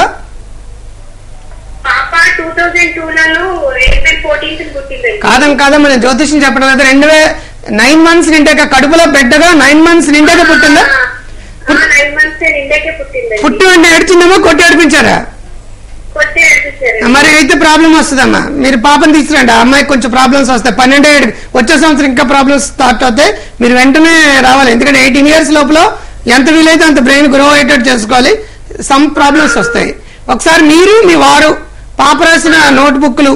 పాప టూ థౌజండ్ టూ లలో ఏప్రిల్ ఫోర్టీన్త్ పుట్టిందండి కాదం కాదమ్మా నేను జ్యోతిష్యం చెప్పడం లేదు రెండు వే నైన్ మంత్స్ నిండాక కడుపులో బిడ్డగా నైన్ మంత్స్ నిండాక పుట్టిందా నైన్ మంత్స్ ఇండియాకే పుట్టిందండి పుట్టి వెంటనే ఏడ్చిందమ్మా కొట్టి ఏడిపించారా కొట్టి అనిపించారు మరి అయితే ప్రాబ్లం వస్తుందమ్మా మీరు పాపని తీసుకురండి ఆ అమ్మాయికి కొంచెం ప్రాబ్లమ్స్ వస్తాయి పన్నెండే ఏడు వచ్చే సంవత్సరం ఇంకా ప్రాబ్లమ్స్ స్టార్ట్ అవుతాయి మీరు వెంటనే రావాలి ఎందుకంటే ఎయిటీన్ ఇయర్స్ లోపల ఎంత వీలైతే అంత బ్రెయిన్ గ్రో అయ్యేటట్టు చేసుకోవాలి సమ్ ప్రాబ్లమ్స్ వస్తాయి ఒకసారి మీరు మీ వారు పాప రాసిన నోట్ బుక్లు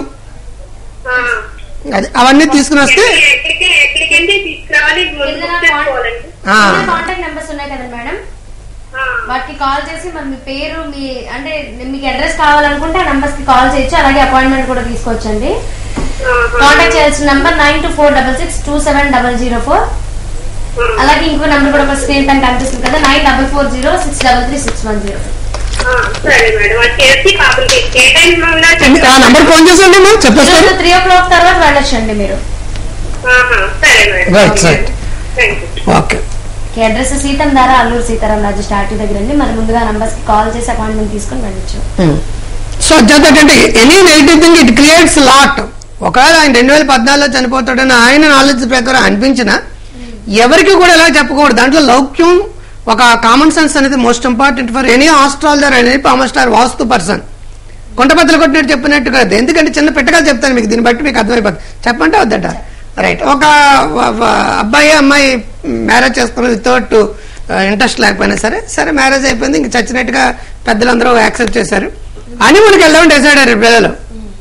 అది అవన్నీ తీసుకుని వస్తే ఎక్కడికి ఎక్కడికంటే తీసుకురావాలి ముందు కిందన బుక్ చేసుకోవాలండి ఆ. కాంటాక్ట్ నెంబర్స్ ఉన్నాయి కదా మేడం ఆ, వాటికి కాల్ చేసి మరి మీ పేరు మీ అంటే మీకు అడ్రస్ కావాలనుకుంటే ఆ నంబర్స్ కి కాల్ చేయొచ్చు అలాగే అపాయింట్మెంట్ కూడా తీసుకోవచ్చండి ఆ, కాంటాక్ట్ చేయాల్సిన number nine two four double six two seven double zero four ఆ, అలాగే ఇంకో నెంబర్ కూడా ఒక స్క్రీన్ పైన కనిపిస్తుంది కదా nine double four zero six double three six one zero ఆ, సరే మేడం అది చేసి పాపలకి ఏ టైం ఆ నంబర్ ఫోన్ చేసండి అమ్మా చెప్పేస్తారు ఈరోజు త్రీ ఓ క్లాక్ తర్వాత వెళ్ళొచ్చండి మీరు సరే madam Right, right. Thank you okay address Seethammadhara Alluru Sitaram Raju starting దగ్గర అండి మరి ముందుగా నంబర్స్ కి కాల్ చేసి అపాయింట్మెంట్ తీసుకొని వెళ్ళొచ్చు సో జస్ట్ అంటే any negative thing it creates lot ఒకవేళ ఆయన రెండు వేల పద్నాలుగులో చనిపోతాడని ఆయన నాలెడ్జ్ ప్రకారం అనిపించిన ఎవరికి కూడా ఎలా చెప్పకూడదు దాంట్లో లౌక్యం ఒక కామన్ సెన్స్ అనేది most important for any astrologer any palmist vastu person కొంటపత్రలు కొట్టినట్టు చెప్పినట్టు కాదు ఎందుకంటే చిన్న పెట్టగాలు చెప్తాను మీకు దీన్ని బట్టి మీకు అర్థమైపోతుంది చెప్పంటే వద్దట రైట్ ఒక వ- వ- అబ్బాయి అమ్మాయి మ్యారేజ్ చేసుకున్న వితౌట్ ఇంట్రెస్ట్ లేకపోయినా సరే సరే మ్యారేజ్ అయిపోయింది ఇంక చచ్చినట్టుగా పెద్దలందరూ యాక్సెప్ట్ చేశారు అని మనకి వెళ్దాం డిసైడ్ అయ్యారు పిల్లలు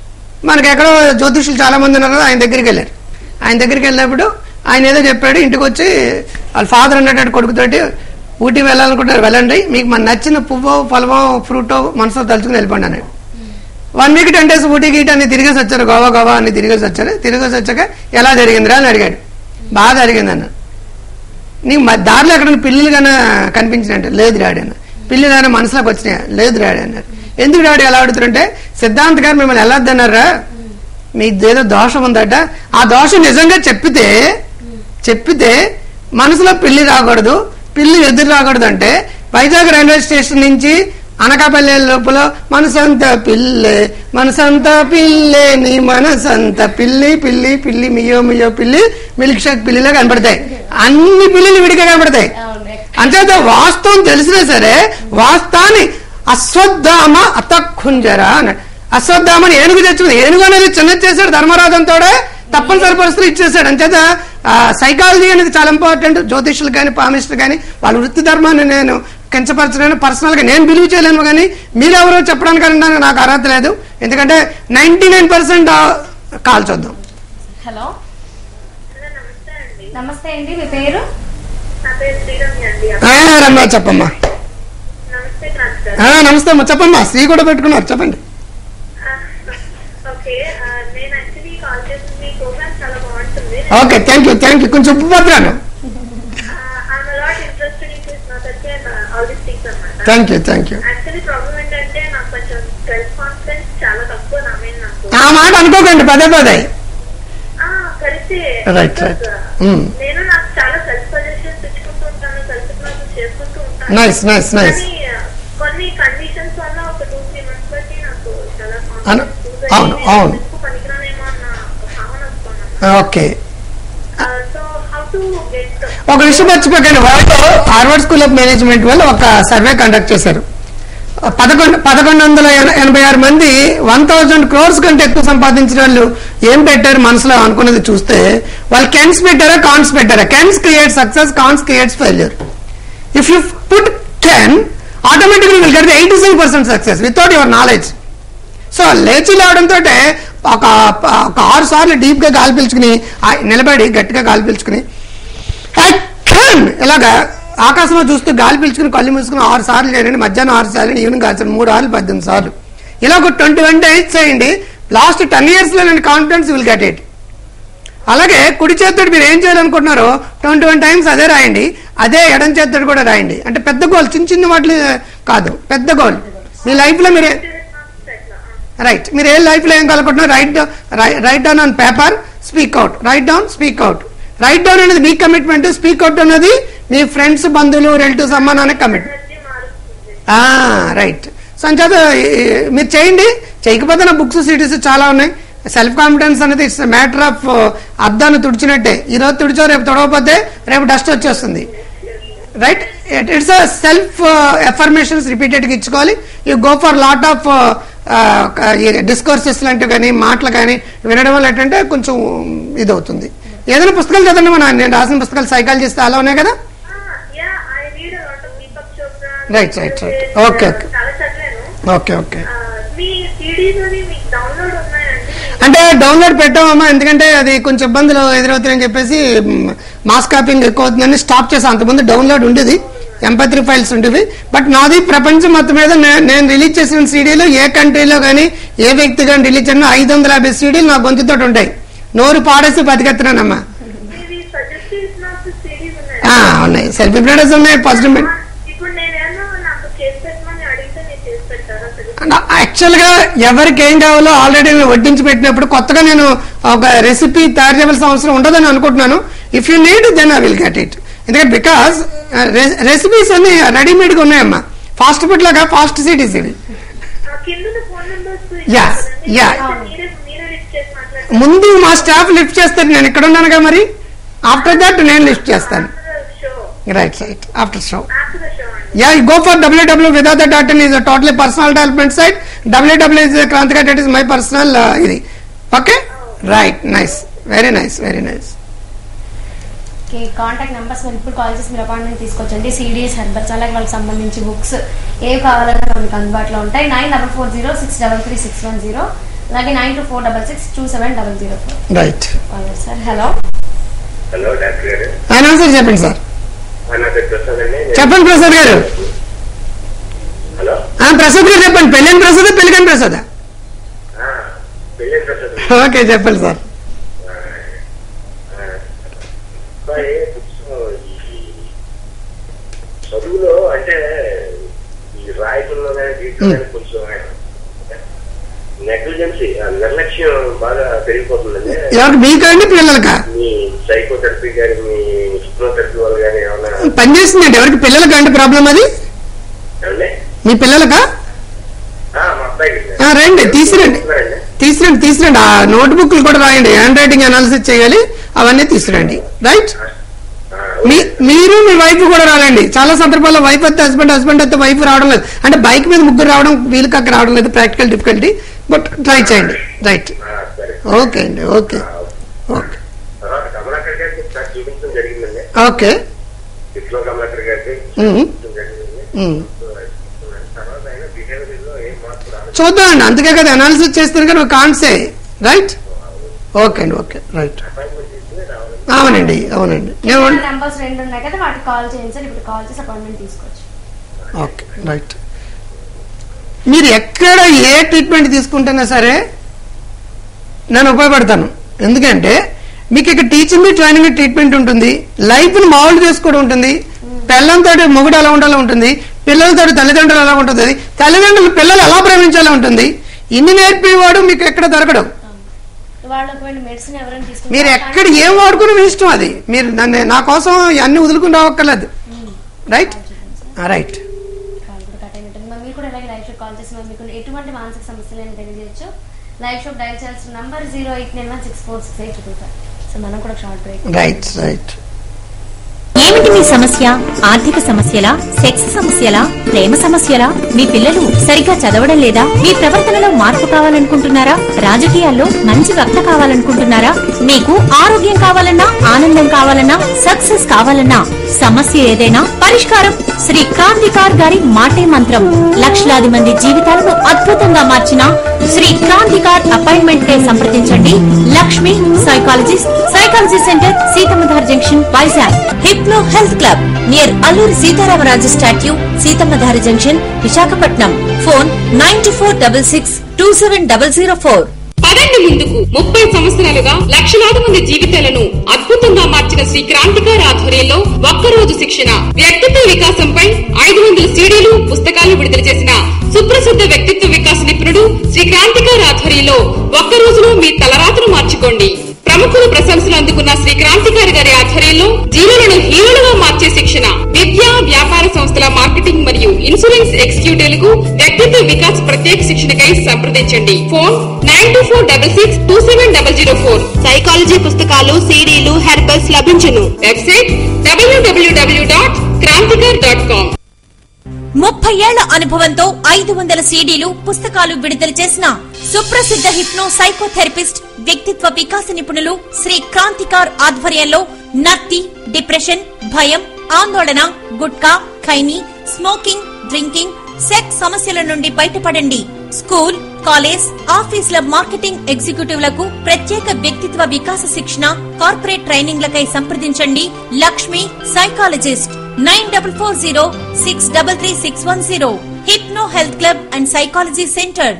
మనకి ఎక్కడో జ్యోతిషులు చాలా మంది ఉన్నారు కదా, ఆయన దగ్గరికి వెళ్ళారు ఆయన దగ్గరికి వెళ్ళినప్పుడు ఆయన ఏదో చెప్పాడు ఇంటికి వచ్చి వాళ్ళ ఫాదర్ అన్నట్టు కొడుకుతోటి ఊటీ వెళ్ళాలనుకుంటారు వెళ్ళండి మీకు మన నచ్చిన పువ్వు ఫలమో ఫ్రూటో మనసులో తలుచుకుని వెళ్ళిపోండి అన్నాడు one week ten days Ooty గీట అని తిరిగేసి వచ్చారు గోవా గోవా అని తిరిగేసి వచ్చారు తిరిగేసి వచ్చాక ఎలా జరిగిందిరా అని అడిగాడు బాగా జరిగింది అన్నాడు నీకు మ- దారిలో ఎక్కడైనా పిల్లులు కన్నా కనిపించినట్టు లేదు డాడీ అన్న పిల్లులు కానీ మనసులోకి వచ్చినాయా లేదు డాడీ అన్నారు ఎందుకు డాడీ ఎలా అడుగుతుంటే సిద్ధాంత్ గారు మిమ్మల్ని ఎలా వద్దన్నారా మీ ఏదో దోషం ఉందట ఆ దోషం నిజంగా చెప్పితే చెప్పితే మనసులో పిల్లి రాకూడదు పిల్లి ఎదురు రాకూడదు అంటే వైజాగ్ రైల్వే స్టేషన్ నుంచి అనకాపల్లి లోపల మనసంత పిల్లే మనసంత పిల్లే నీ మనసంత పిల్లి పిల్లి పిల్లి మియో మియో పిల్లి మిల్క్ షేక్ పిల్లిలా కనపడతాయి అన్ని పిల్లిలు విడిగా కనపడతాయి అవును అంచేత వాస్తవం తెలిసినా సరే వాస్తవాన్ని అశ్వత్థామ అతఖుంజర అన్నాడు అశ్వత్థామని ఏనుగు తెచ్చుకుంది ఏనుగు అనేది చిన్నది చేశాడు ధర్మరాజంతోడే తప్పనిసరి పరిస్థితులు ఇచ్చేసాడు అంచేత సైకాలజీ అనేది చాలా ఇంపార్టెంట్ జ్యోతిషులు కానీ పామిస్టులు కానీ వాళ్ళ వృత్తి ధర్మాన్ని నేను కించపరచలేను పర్సనల్ గా నేను బిలీవ్ చేయలేను కానీ మీరెవరో చెప్పడానికి అనడానికి నాకు అర్హత లేదు ఎందుకంటే నైన్టీ నైన్ పర్సెంట్ కాల్ చూద్దాం హలో హలో నమస్తే అండి నమస్తే అండి మీ పేరు నా పేరు శ్రీరమ్య అండి ఆ, రమ్య చెప్పమ్మా నమస్తే క్రాంతి గారు ఆ, నమస్తే అమ్మా చెప్పమ్మా శ్రీ కూడా పెట్టుకున్నారు చెప్పండి ఓకే నేను యాక్చువల్లీ కాల్ చేసిన మీ ప్రోగ్రామ్ చాలా బాగుంటుంది okay thank you thank you కొంచెం ఉప్పు పత్రాను I'm a lot interested in this నా సచ్ ఆల్ దిస్ థింగ్స్ అనమాట thank you thank you actually problem ఏంటంటే నాకు కొంచెం సెల్ఫ్ కాన్ఫిడెన్స్ చాలా తక్కువ నా మీద నాకు ఆ మాట అనుకోకండి పదే పదే ఆ, కరెక్టే Right, right. Because, Mm. నేను నాకు చాలా సెల్ఫ్ సజెషన్స్ ఇచ్చుకుంటూ ఉంటాను సెల్ఫ్ హిప్నాసిస్ చేసుకుంటూ ఉంటాను Nice, nice, nice. కానీ, ఆ, కొన్ని కండిషన్స్ వల్ల ఒక టూ త్రీ మంత్స్ బట్టి నాకు చాలా అను- confidence lose అవును, అయ్యి అవును. నేను ఎందుకు పనికిరానేమో అన్న ఒక భావన వస్తున్నాను okay so how to get ఒక విషయం మర్చిపోకండి వాళ్ళు హార్వర్డ్ స్కూల్ ఆఫ్ మేనేజ్మెంట్ వాళ్ళు ఒక సర్వే కండక్ట్ చేశారు పదకొండు పదకొండు వందల ఎన- ఎనభై ఆరు మంది వన్ థౌజండ్ క్రోర్స్ కంటే ఎక్కువ సంపాదించిన వాళ్ళు ఏం పెట్టారు మనసులో అనుకున్నది చూస్తే వాళ్ళు కెన్స్ పెట్టారా కాన్స్ పెట్టారా cans create success can'ts creates failure if you put can automatically will get eighty seven percent success without your knowledge so లేచి లేవడంతో ఒక ఒక ఆరు సార్లు డీప్ గా గాలి పీల్చుకుని ఆ నిలబడి గట్టిగా గాలి పీల్చుకుని I can ఇలాగా ఆకాశంలో చూస్తూ గాలి పీల్చుకుని కళ్ళు మూసుకుని ఆరు సార్లు చేయండి మధ్యాహ్నం ఆరు సార్లు ఈవినింగ్ ఆరు సార్లు మూడు ఆరు పద్దెనిమిది సార్లు ఇలా ఒక ట్వంటీ వన్ డేస్ చేయండి లాస్ట్ టెన్ ఇయర్స్ లో నేను కాన్ఫిడెన్స్ విల్ గెట్ ఇట్ అలాగే కుడి చేతుడు మీరు ఏం చేయాలనుకుంటున్నారో ట్వంటీ వన్ టైమ్స్ అదే రాయండి అదే ఎడం చేతుడు కూడా రాయండి అంటే పెద్ద గోల్ చిన్న చిన్న వాటిలు కాదు పెద్ద గోల్ మీ లైఫ్ లో మీరు రైట్ మీరు ఏ లైఫ్ లో ఏం కలుగుతున్నారు right write down on paper speak out write down speak out write down అనేది మీ కమిట్మెంట్ స్పీక్ అవుట్ అనేది మీ ఫ్రెండ్స్ బంధువులు రిలేటివ్స్ అమ్మానానికి కమిట్ ఎనర్జీ మారుస్తుంది రైట్ సో అంచేత ఈ- మీరు చేయండి చేయకపోతే నా బుక్స్ సిటీస్ చాలా ఉన్నాయి సెల్ఫ్ కాన్ఫిడెన్స్ అనేది ఇట్స్ మ్యాటర్ ఆఫ్ అద్దాన్ని తుడిచినట్టే ఈ రోజు తుడిచో రేపు తుడవకపోతే రేపు డస్ట్ వచ్చేస్తుంది రైట్ ఇట్స్ సెల్ఫ్ ఎఫర్మేషన్స్ రిపీటెడ్గా ఇచ్చుకోవాలి you go for lot of discourses లాంటివి కానీ మాటలు కానీ వినడం వల్ల ఏంటంటే కొంచెం ఇది అవుతుంది ఏదైనా పుస్తకాలు చదవండి మన నేను రాసిన పుస్తకాలు సైకాలజీ అలా ఉన్నాయి కదా yeah I read lot of Deepak Chopra Right, right, right. Okay, okay. చాలా చదివాను ఓకే ఓకే ఆ, మీ సిడీస్ అని మీకు డౌన్లోడ్ ఉన్నాయండి అంటే డౌన్లోడ్ పెట్టామమ్మా ఎందుకంటే అది కొంచెం ఇబ్బందులు ఎదురవుతాయని చెప్పేసి మ్, మాస్ కాపింగ్ ఎక్కువ అవుతుందని స్టాప్ చేసాం అంతకుముందు డౌన్లోడ్ ఉండేది ఎంపై త్రీ ఫైల్స్ ఉండేవి బట్ నాది ప్రపంచం మొత్తం మీద నే- నేను రిలీజ్ చేసిన సీడీలు ఏ కంట్రీలో కానీ ఏ వ్యక్తి కానీ రిలీజ్ చేసిన ఐదు వందల యాభై సీడీలు నా గొంతుతో ఉంటాయి నోరు పాడేసి బతికెత్తున్నానమ్మా మీవి సజెస్టివ్ నాకు సిడీస్ ఉన్నాయి ఆ, ఉన్నాయి సెల్ఫ్ ఇంప్రెడెన్స్ ఉన్నాయి పాజిటివ్ ఇప్పుడు నేనేమో నాకు చేసి పెట్టమని అడిగితే మీరు చేసి పెట్టారా సజెస్ట్ యాక్చువల్ గా ఎవరికి ఏం కావాలో ఆల్రెడీ నేను వడ్డించి పెట్టినప్పుడు కొత్తగా నేను ఒక రెసిపీ తయారు చేయవలసిన అవసరం ఉండదని అనుకుంటున్నాను if you need then I will get it ఎందుకంటే బికాస్ రెసిపీస్ అన్ని రెడీమేడ్ గా ఉన్నాయమ్మా ఫాస్ట్ ఫుడ్ లాగా ఫాస్ట్ సిటీస్ ఇవి కింద ఫోన్ నెంబర్స్ Yeah, yeah. మీరే మీరే లిస్ట్ చేసి మాట్లాడండి ముందు మా స్టాఫ్ లిఫ్ట్ చేస్తారు నేను ఇక్కడ ఉన్నానుగా మరి ఆఫ్టర్ దట్ నేను లిఫ్ట్ చేస్తాను show right right after show after the show అండి Yeah, you go for www.vedanta.in is a totally personal development site. www is a Krantika, that is my personal uh, ఇది. Okay? Right, nice. Very nice, very nice. Okay contact numbers మీరు ఇప్పుడు call చేసి మీరు appointment తీసుకొచ్చండి CDs herbals అలాగే వాళ్ళకి సంబంధించి books ఏవి కావాలన్నా మనకి అందుబాటులో ఉంటాయి nine double four zero six double three six one zero అలాగే nine two four double six two seven double zero four right sir hello hello doctor గారు ఆయన ఆన్సర్ చెప్పండి సార్ ఆ, నా పేరు ప్రసాద్ అండి నేను- చెప్పండి ప్రసాద్ గారు హలో ఆ, ప్రసాద్ గారు చెప్పండి పెళ్ళైన ప్రసాద్ పెళ్ళికని ప్రసాద్ ఆ, పెళ్ళి ప్రసాద్ ఓకే చెప్పండి సార్ అబ్బాయి కొంచెం ఈ చదువులో అంటే ఈ రాయటంలో కానీ దీంట్లో కానీ కొంచెం నెగ్లిజెన్సీ నిర్లక్ష్యం బాగా పెరిగిపోతుందండి ఎవరికి మీకా అండి పిల్లలకా మీ సైకోథెరపీ కానీ మీ హిప్నోథెరపీ వాళ్ళు కానీ ఏమన్నా పని చేస్తుందండి ఎవరికి పిల్లలకా అండి ప్రాబ్లం అది ఏమండి? మీ పిల్లలకా ఆ, మా అబ్బాయికి ఆ, రండి తీసుకురండి తీసుకురండి. తీసుకురండి తీసుకురండి ఆ నోట్ బుక్లు కూడా రాయండి హ్యాండ్ రైటింగ్ అనాలిసిస్ చేయాలి అవన్నీ తీసుకురండి రైట్ ఆ, మీ మీరు మీ వైఫ్ కూడా రాలండి చాలా సందర్భాల్లో వైఫ్ వస్తే హస్బెండ్ హస్బెండ్ వస్తే వైఫ్ రావడం లేదు అంటే బైక్ మీద ముగ్గురు రావడం వీలు కాక రావడం లేదు ప్రాక్టికల్ డిఫికల్టీ బట్ ట్రై చేయండి రైట్ ఆ, సరే ఓకే అండి ఓకే ఆ, ఓకే తర్వాత కమలాకర్ గారికి ఒకసారి చూపించడం జరిగిందండి ఓకే విప్లవ కమలాకర్ గారికి మ్మ్. చూపించడం జరిగింది మ్మ్. తర్వాత ఆయన బిహేవియర్ లో ఏం మార్పు రాలేదు చూద్దామండి అందుకే కదా అనాలిసిస్ చేస్తారు కానీ కాన్సే రైట్ ఓకే అండి ఓకే రైట్ అపాయింట్మెంట్ తీసుకుని రావాలి అవునండి అవునండి నేను నెంబర్స్ రెండు ఉన్నాయి కదా వాటికి కాల్ చేయండి సార్ ఇప్పుడు కాల్ చేసి అపాయింట్మెంట్ తీసుకోవచ్చు ఓకే రైట్ మీరు ఎక్కడ ఏ ట్రీట్మెంట్ తీసుకుంటున్నా సరే నేను ఉపయోగపడతాను ఎందుకంటే మీకు ఇక్కడ టీచింగ్ ట్రైనింగ్ ట్రీట్మెంట్ ఉంటుంది లైఫ్ని మామూలు చేసుకోవడం ఉంటుంది పిల్లలతో మొగుడు ఎలా ఉండాలో ఉంటుంది పిల్లలతో తల్లిదండ్రులు ఎలా ఉంటుంది తల్లిదండ్రులు పిల్లలు ఎలా ప్రేమించాలో ఉంటుంది ఇన్ని నేర్పేవాడు మీకు ఎక్కడ దొరకడం వాళ్ళు ఒకవేళ మెడిసిన్ ఎవరైనా తీసుకుంటే మీరు ఎక్కడ ఏం వాడుకుని మీ ఇష్టం అది మీరు నన్ను నా కోసం అన్ని వదులుకుని రావక్కర్లేదు రైట్ రైట్ కాల్ కూడా కట్ అయినట్టుంది మరి మీరు కూడా ఇలాగే లైవ్ షో కాల్ చేసి మరి మీకు ఎటువంటి మానసిక సమస్యలు తెలియజేయచ్చు లైవ్ షో డైల్ చేయాల్సిన number zero eight nine one six four six eight triple five so మనం కూడా షార్ట్ బ్రేక్ రైట్ రైట్ ఏమిటి మీ సమస్య ఆర్థిక సమస్యలా సెక్స్ సమస్యలా ప్రేమ సమస్యలా మీ పిల్లలు సరిగ్గా చదవడం లేదా మీ ప్రవర్తనలో మార్పు కావాలనుకుంటున్నారా రాజకీయాల్లో మంచి వక్త కావాలనుకుంటున్నారా మీకు ఆరోగ్యం కావాలన్నా ఆనందం కావాలన్నా సక్సెస్ కావాలన్నా సమస్య ఏదైనా పరిష్కారం శ్రీ క్రాంతికార్ గారి మాటే మంత్రం లక్షలాది మంది జీవితాలను అద్భుతంగా మార్చిన శ్రీ క్రాంతికార్ అపాయింట్మెంట్ కే సంప్రదించండి Lakshmi psychologist psychology centre Seethammadhara junction Vizag hypno health club near Alluri Sitaramaraju statue Seethammadhara junction Visakhapatnam phone nine four double six two seven double zero four పదండి ముందుకు ముప్పై సంవత్సరాలుగా లక్షలాది మంది జీవితాలను అద్భుతంగా మార్చిన శ్రీ క్రాంతికారి ఆధ్వర్యంలో ఒక్కరోజు శిక్షణ వ్యక్తిత్వ వికాసంపై ఐదు వందల సీడీలు పుస్తకాలు విడుదల చేసిన సుప్రసిద్ధ వ్యక్తిత్వ వికాస నిపుణుడు శ్రీ క్రాంతికారి ఆధ్వర్యంలో ఒక్క రోజులో మీ తలరాతను మార్చుకోండి ప్రముఖుల ప్రశంసలు అందుకున్న శ్రీ క్రాంతికారి గారి ఆధ్వర్యంలో జీవులను హీరోలుగా మార్చే శిక్షణ విద్యా వ్యాపార సంస్థల మార్కెటింగ్ మరియు ఇన్సూరెన్స్ ఎగ్జిక్యూటివ్లకు వ్యక్తిత్వ వికాస్ ప్రత్యేక శిక్షణకై సంప్రదించండి phone nine two four double six two seven double zero four psychology పుస్తకాలు సీడీలు హెర్బల్స్ లభించును website WWW dot Kranthikar dot com ముప్పై ఏళ్ల అనుభవంతో ఐదు వందల సీడీలు పుస్తకాలు విడుదల చేసిన సుప్రసిద్ధ హిప్నో సైకోథెరపిస్ట్ వ్యక్తిత్వ వికాస నిపుణులు శ్రీ క్రాంతికార్ ఆధ్వర్యంలో నత్తి డిప్రెషన్ భయం ఆందోళన gutka khaini smoking drinking sex సమస్యల నుండి బయటపడండి స్కూల్ కాలేజ్ ఆఫీసుల మార్కెటింగ్ ఎగ్జిక్యూటివ్లకు ప్రత్యేక వ్యక్తిత్వ వికాస శిక్షణ కార్పొరేట్ ట్రైనింగ్లకై సంప్రదించండి Lakshmi psychologist nine double four zero six double three six one zero hypno health club and psychology centre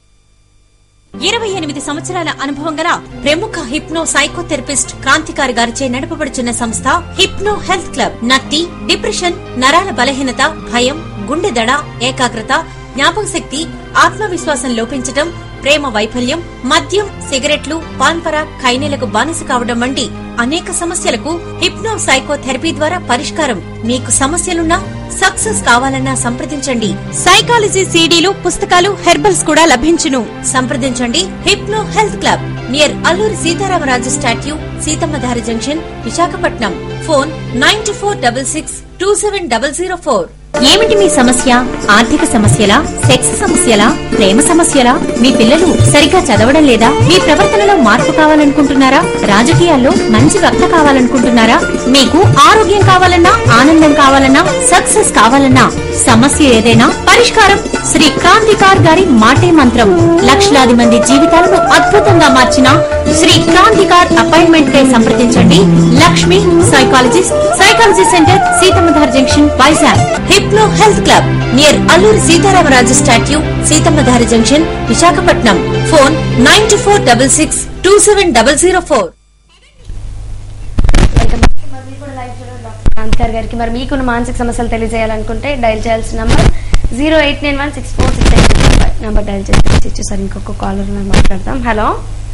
ఇరవై ఎనిమిది సంవత్సరాల అనుభవం గల ప్రముఖ హిప్నో సైకోథెరపిస్ట్ క్రాంతికారి గారిచే నడపబడుచున్న సంస్థ హిప్నో హెల్త్ క్లబ్ నత్తి డిప్రెషన్ నరాల బలహీనత భయం గుండె దడ ఏకాగ్రత జ్ఞాపక శక్తి ఆత్మవిశ్వాసం లోపించటం ప్రేమ వైఫల్యం మద్యం సిగరెట్లు పాన్పర ఖైనీలకు బానిస కావడం వంటి అనేక సమస్యలకు హిప్నో సైకోథెరపీ ద్వారా పరిష్కారం మీకు సమస్యలున్నా సక్సెస్ కావాలన్నా సంప్రదించండి సైకాలజీ సీడీలు పుస్తకాలు హెర్బల్స్ కూడా లభించును సంప్రదించండి hypno health club near Alluri Sitaramaraju statue Seethammadhara junction Visakhapatnam phone nine four double six two seven double zero four ఏమిటి మీ సమస్య ఆర్థిక సమస్యలా సెక్స్ సమస్యలా ప్రేమ సమస్యలా మీ పిల్లలు సరిగ్గా చదవడం లేదా మీ ప్రవర్తనలో మార్పు కావాలనుకుంటున్నారా రాజకీయాల్లో మంచి వక్త కావాలనుకుంటున్నారా మీకు ఆరోగ్యం కావాలన్నా ఆనందం కావాలన్నా సక్సెస్ కావాలన్నా సమస్య ఏదైనా పరిష్కారం శ్రీ క్రాంతికార్ గారి మాటే మంత్రం లక్షలాది మంది జీవితాలను అద్భుతంగా మార్చిన శ్రీ క్రాంతికార్ అపాయింట్మెంట్ కై సంప్రదించండి Lakshmi psychologist psychology centre Seethammadhara junction Vizag hypno health club near Alluri Sitaramaraju statue Seethammadhara junction Visakhapatnam phone nine two four double six two seven double zero four welcome back. మరి మీరు కూడా లైవ్ చూడండి డాక్టర్ కాంతికార్ గారికి మరి మీకున్న మానసిక సమస్యలు తెలియజేయాలనుకుంటే డైల్ చేయాల్సిన number zero eight nine one six four six eight number dial చేసి ఇచ్చేసారు ఇంకొక కాలర్ మాట్లాడదాం హలో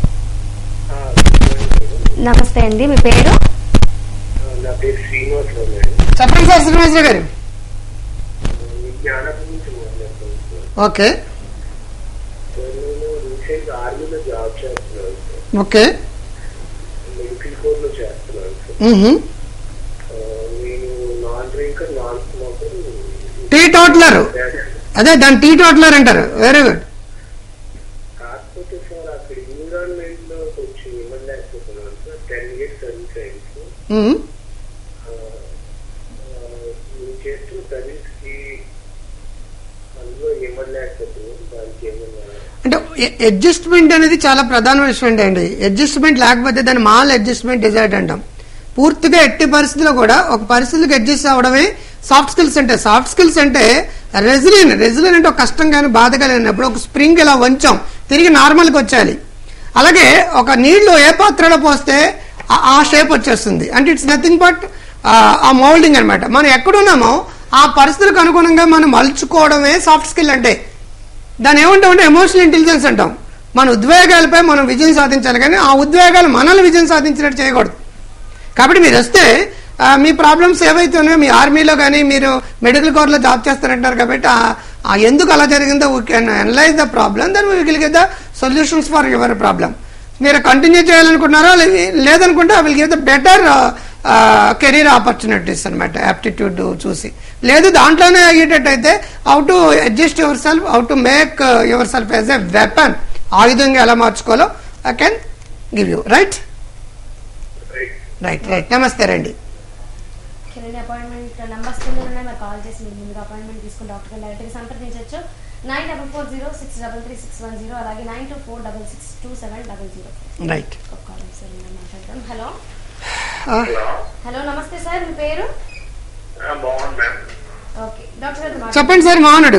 నమస్తే అండి మీ పేరు నా పేరు శ్రీనివాసరావు మేడం చెప్పండి సార్ శ్రీనివాసరావు గారు జ్ఞానం నుంచి మాట్లాడుతున్నాను సార్. ఓకే సార్ నేను రీసెంట్ ఆర్మీలో జాబ్ చేస్తున్నాను సార్ ఓకే మెడికల్ కోర్ లో చేస్తున్నాను సార్ మ్హూ. ఆ, నేను non drinker non smoker teetotaller అదే దాని టీ టోట్లర్ అంటారు వెరీ గుడ్ కాకపోతే సార్ అక్కడ ఎన్విరాన్మెంట్ లో కొంచెం ఇవ్వలేకపోతున్నాను సార్ టెన్ ఇయర్స్ సర్వీస్ అయింది సార్ మ్మ్. ఆ, ఆ, నేను చేస్తున్న సర్వీస్ కి అందులో ఇవ్వలేకపోతున్నాను దానికి ఏమన్నా అంటే అడ్జస్ట్మెంట్ అనేది చాలా ప్రధాన విషయం అండి అడ్జస్ట్మెంట్ లేకపోతే దాన్ని మాల్ అడ్జస్ట్మెంట్ డిజైడ్ అంటాం పూర్తిగా ఎట్టి పరిస్థితిలో కూడా ఒక పరిస్థితికి అడ్జస్ట్ అవ్వడమే సాఫ్ట్ స్కిల్స్ అంటే సాఫ్ట్ స్కిల్స్ అంటే రెజిలియన్ రెజిలియన్ అంటే ఒక కష్టం కానీ బాధ కలిగినప్పుడు ఒక స్ప్రింగ్ ఇలా వంచాం తిరిగి నార్మల్కి వచ్చేయాలి అలాగే ఒక నీళ్లు ఏ పాత్రలో పోస్తే ఆ- ఆ షేప్ వచ్చేస్తుంది అంటే ఇట్స్ నథింగ్ బట్ ఆ మౌల్డింగ్ అన్నమాట మనం ఎక్కడున్నామో ఆ పరిస్థితులకు అనుగుణంగా మనం మలుచుకోవడమే సాఫ్ట్ స్కిల్ అంటే దాన్ని ఏమంటామంటే ఎమోషనల్ ఇంటెలిజెన్స్ అంటాం మన ఉద్వేగాలపై మనం విజయం సాధించాలి కానీ ఆ ఉద్వేగాలు మనల్ని విజయం సాధించినట్టు చేయకూడదు కాబట్టి మీరు వస్తే ఆ, మీ ప్రాబ్లమ్స్ ఏవైతే ఉన్నాయో మీ ఆర్మీలో కానీ మీరు మెడికల్ కోర్లో జాబ్ చేస్తారంటారు కాబట్టి ఆ- ఆ ఎందుకు అలా జరిగిందో we can analyse the problem then we will give the solutions for your problem మీరు కంటిన్యూ చేయాలనుకుంటున్నారో లే- లేదనుకుంటే I will give the better career opportunities అనమాట యాప్టిట్యూడ్ చూసి లేదు దాంట్లోనే అయ్యేటట్టయితే how to adjust yourself how to make yourself as a weapon ఆయుధంగా ఎలా మార్చుకోవాలో I can give you right right right నమస్తే రండి కిరణ్ అపాయింట్మెంట్ నెంబర్స్ కింద ఉన్నాయి మరి కాల్ చేసి మీరు ముందుగా అపాయింట్మెంట్ తీసుకుని డాక్టర్ డైరెక్ట్గా సంప్రదించవచ్చు nine double four zero six double three six one zero అలాగే nine two four double six two seven double zero right ఒక కాల్ సార్ మాట్లాడదాం హలో ఆ, హలో హలో నమస్తే సార్ మీ పేరు ఆ, మోహన్ మ్యామ్ ఓకే డాక్టర్ గారు మాట్లాడండి. చెప్పండి సార్ మోహనుడు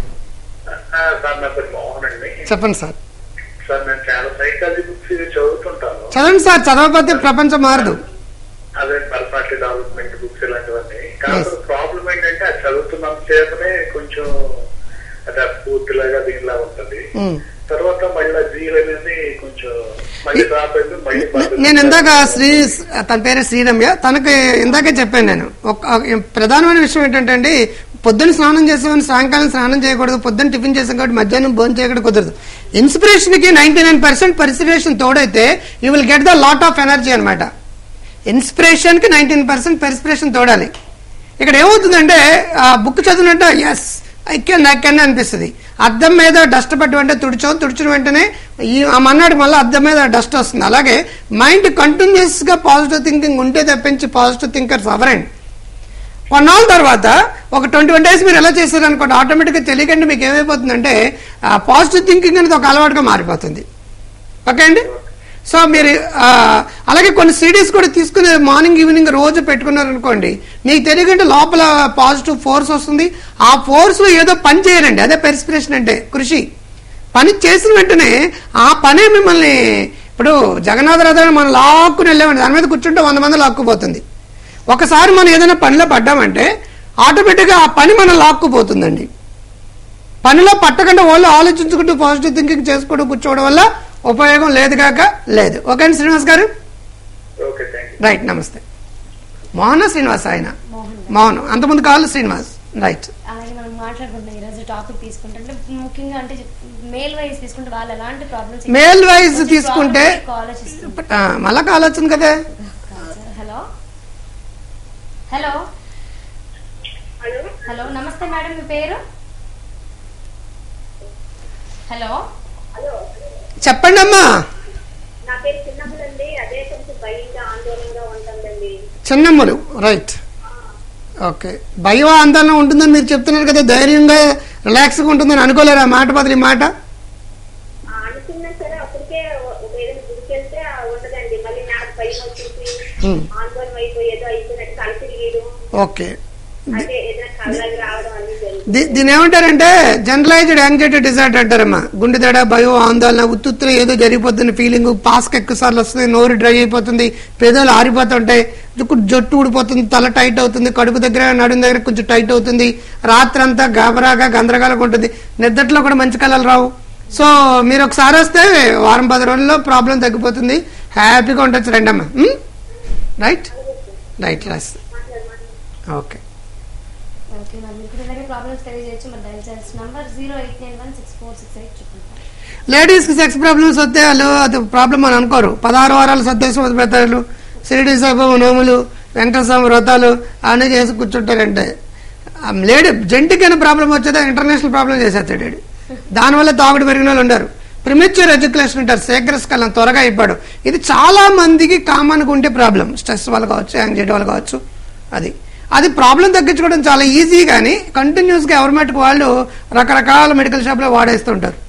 ఆ, సార్ నా పేరు మోహన్ అండి చెప్పండి సార్ సార్ నేను చాలా సైకాలజీ బుక్స్ ఇవి చదువుతుంటాను చదవండి సార్ చదవకపోతే ప్రపంచం మారదు అదే పర్సనాలిటీ డెవలప్మెంట్ బుక్స్ ఇలాంటివన్నీ కాకపోతే ప్రాబ్లం ఏంటంటే అది చదువుతున్నంత సేపనే కొంచెం అది పూర్తిలాగా దీనిలా ఉంటది ఉమ్. తర్వాత మళ్ళీ జీల్ అనేది కొంచెం మళ్ళీ డ్రాప్ అయిపోయి మళ్ళీ పద్ధతి నేను ఇందాక శ్రీ తన పేరు శ్రీరమ్య తనకి ఇందాకే చెప్పాను నేను ఒక ఒక ప్రధానమైన విషయం ఏంటంటే అండి పొద్దున్న స్నానం చేసామని సాయంకాలం స్నానం చేయకూడదు పొద్దున్న టిఫిన్ చేసాం కాబట్టి మధ్యాహ్నం భోజనం చేయకూడదు కుదరదు ఇన్స్పిరేషన్ కి నైన్టీ నైన్ పర్సెంట్ పర్సిపరేషన్ తోడైతే you will get the lot of energy అనమాట ఇన్స్పిరేషన్ కి నైన్టీన్ పర్సెంట్ పర్సిపరేషన్ తోడాలి ఇక్కడ ఏమవుతుందంటే ఆ బుక్ చదివినట్టు yes I can I can అనిపిస్తుంది అద్దం మీద డస్ట్ పట్టి వెంటనే తుడిచాం తుడిచిన వెంటనే ఈ ఆ మన్నాడు మళ్ళీ అద్దం మీద డస్ట్ వస్తుంది అలాగే మైండ్ కంటిన్యూస్ గా పాజిటివ్ థింకింగ్ ఉంటే తప్పించి పాజిటివ్ థింకర్స్ అవరండి కొన్నాళ్ళ తర్వాత ఒక ట్వంటీ వన్ డేస్ మీరు ఎలా చేశారు అనుకోండి ఆటోమేటిక్గా తెలియకండి మీకు ఏమైపోతుందంటే పాజిటివ్ థింకింగ్ అనేది ఒక అలవాటుగా మారిపోతుంది ఓకే అండి సో మీరు ఆ, అలాగే కొన్ని సిడీస్ కూడా తీసుకుని మార్నింగ్ ఈవినింగ్ రోజు పెట్టుకున్నారు అనుకోండి మీకు తెలియకంటే లోపల పాజిటివ్ ఫోర్స్ వస్తుంది ఆ ఫోర్స్ లో ఏదో పని చేయరండి అదే పెర్స్పిరేషన్ అంటే కృషి పని చేసిన వెంటనే ఆ పనే మిమ్మల్ని ఇప్పుడు జగన్నాథ రథాన్ని మనం లాక్కుని వెళ్ళామండి దాని మీద కూర్చుంటే వంద మంది లాక్కుపోతుంది ఒకసారి మనం ఏదైనా పనిలో పడ్డామంటే ఆటోమేటిక్గా ఆ పని మనం లాక్కుపోతుందండి పనిలో పట్టకుండా వాళ్ళు ఆలోచించుకుంటూ పాజిటివ్ థింకింగ్ చేసుకుంటూ కూర్చోవడం వల్ల ఉపయోగం లేదు కాక లేదు ఓకే అండి శ్రీనివాస్ గారు ఓకే థ్యాంక్ యూ రైట్ నమస్తే మోహన శ్రీనివాస్ ఆయన మోహన్ మోహన్ అంతకుముందు కావాలి శ్రీనివాస్ రైట్ అలాగే మనం మాట్లాడుకుంటున్నాం ఈరోజు టాపిక్ తీసుకుంటే ముఖ్యంగా అంటే మేల్ వైజ్ తీసుకుంటే వాళ్ళు ఎలాంటి ప్రాబ్లమ్స్ Male wise తీసుకుంటే ఆలోచిస్తుంది ఆ, మళ్ళా కాల్ వచ్చింది కదా హలో హలో హలో హలో నమస్తే మేడం మీ పేరు హలో హలో చెప్పండి అమ్మా నా పేరు చిన్నప్పుడండి అదే కొంచెం భయంగా ఆందోళనగా ఉంటుందండి చిన్నమ్మలు రైట్ ఓకే భయం ఆందోళన ఉంటుందని మీరు చెప్తున్నారు కదా ధైర్యంగా రిలాక్స్గా ఉంటుందని అనుకోలేరా మాట బదులు ఈ మాట ఆ, అనుకున్నా సరే అప్పటికే ఒక ఏదైనా గుడికి వెళ్తే ఆ ఉండదండి మళ్ళీ నాకు భయం వచ్చేసి Hmm. ఆందోళన అయిపోయేదో అయిపోయినట్టు కళ్ళు తిరిగేయడం ఓకే అంటే ఏదైనా కళ్ళకి రావడం అన్ని జరుగుతుంది దీ- దీని ఏమంటారంటే జనరలైజ్డ్ యాంగ్జైటీ డిజార్డర్ అంటారమ్మా గుండె దడ భయం ఆందోళన ఉత్తుత్తులో ఏదో జరిగిపోతుంది ఫీలింగ్ పాస్కి ఎక్కువ సార్లు వస్తుంది నోరు డ్రై అయిపోతుంది పెదాలు ఆరిపోతుంటాయి జుట్టు జట్టు ఊడిపోతుంది తల టైట్ అవుతుంది కడుపు దగ్గర నడుము దగ్గర కొంచెం టైట్ అవుతుంది రాత్రి అంతా గాబరాగా గందరగోళంగా ఉంటుంది నిద్రలో కూడా మంచి కళలు రావు సో మీరు ఒకసారి వస్తే వారం పది రోజుల్లో ప్రాబ్లం తగ్గిపోతుంది హ్యాపీగా ఉండొచ్చు రండమ్మా రైట్ రైట్ రాస్ ఓకే ఓకే మరి మీకు కూడా ఇలాగే ప్రాబ్లమ్స్ తెలియజేయచ్చు మరి డైల్ చేయాల్సిన number zero eight nine one six four six eight triple five ladies కి సెక్స్ ప్రాబ్లమ్స్ వస్తే వాళ్ళు అది ప్రాబ్లం అని అనుకోరు పదహారు వారాలు సద్దేశం వదిలిపెడతారు షిరిడి సాబు నోములు వెంకట స్వామి వ్రతాలు అన్నీ చేసి కూర్చుంటారంటే ఆ లేడీ జంటికైన ప్రాబ్లం వచ్చేది ఇంటర్నేషనల్ ప్రాబ్లం చేసేస్తాడు వీడు. దానివల్ల తాగుడు పెరిగిన వాళ్ళు ఉండరు ప్రిమిచ్యూర్ ఎడ్యుకేషన్ అంటారు శేఖరస్కలం త్వరగా అయిపోయాడు ఇది చాలా మందికి కామన్గా ఉండే ప్రాబ్లం స్ట్రెస్ వల్ల కావచ్చు యాంగ్జైటీ వల్ల కావచ్చు అది అది ప్రాబ్లం తగ్గించుకోవడం చాలా ఈజీ కానీ కంటిన్యూస్గా ఎవరి మటుకు వాళ్ళు రకరకాల మెడికల్ షాప్లో వాడేస్తుంటారు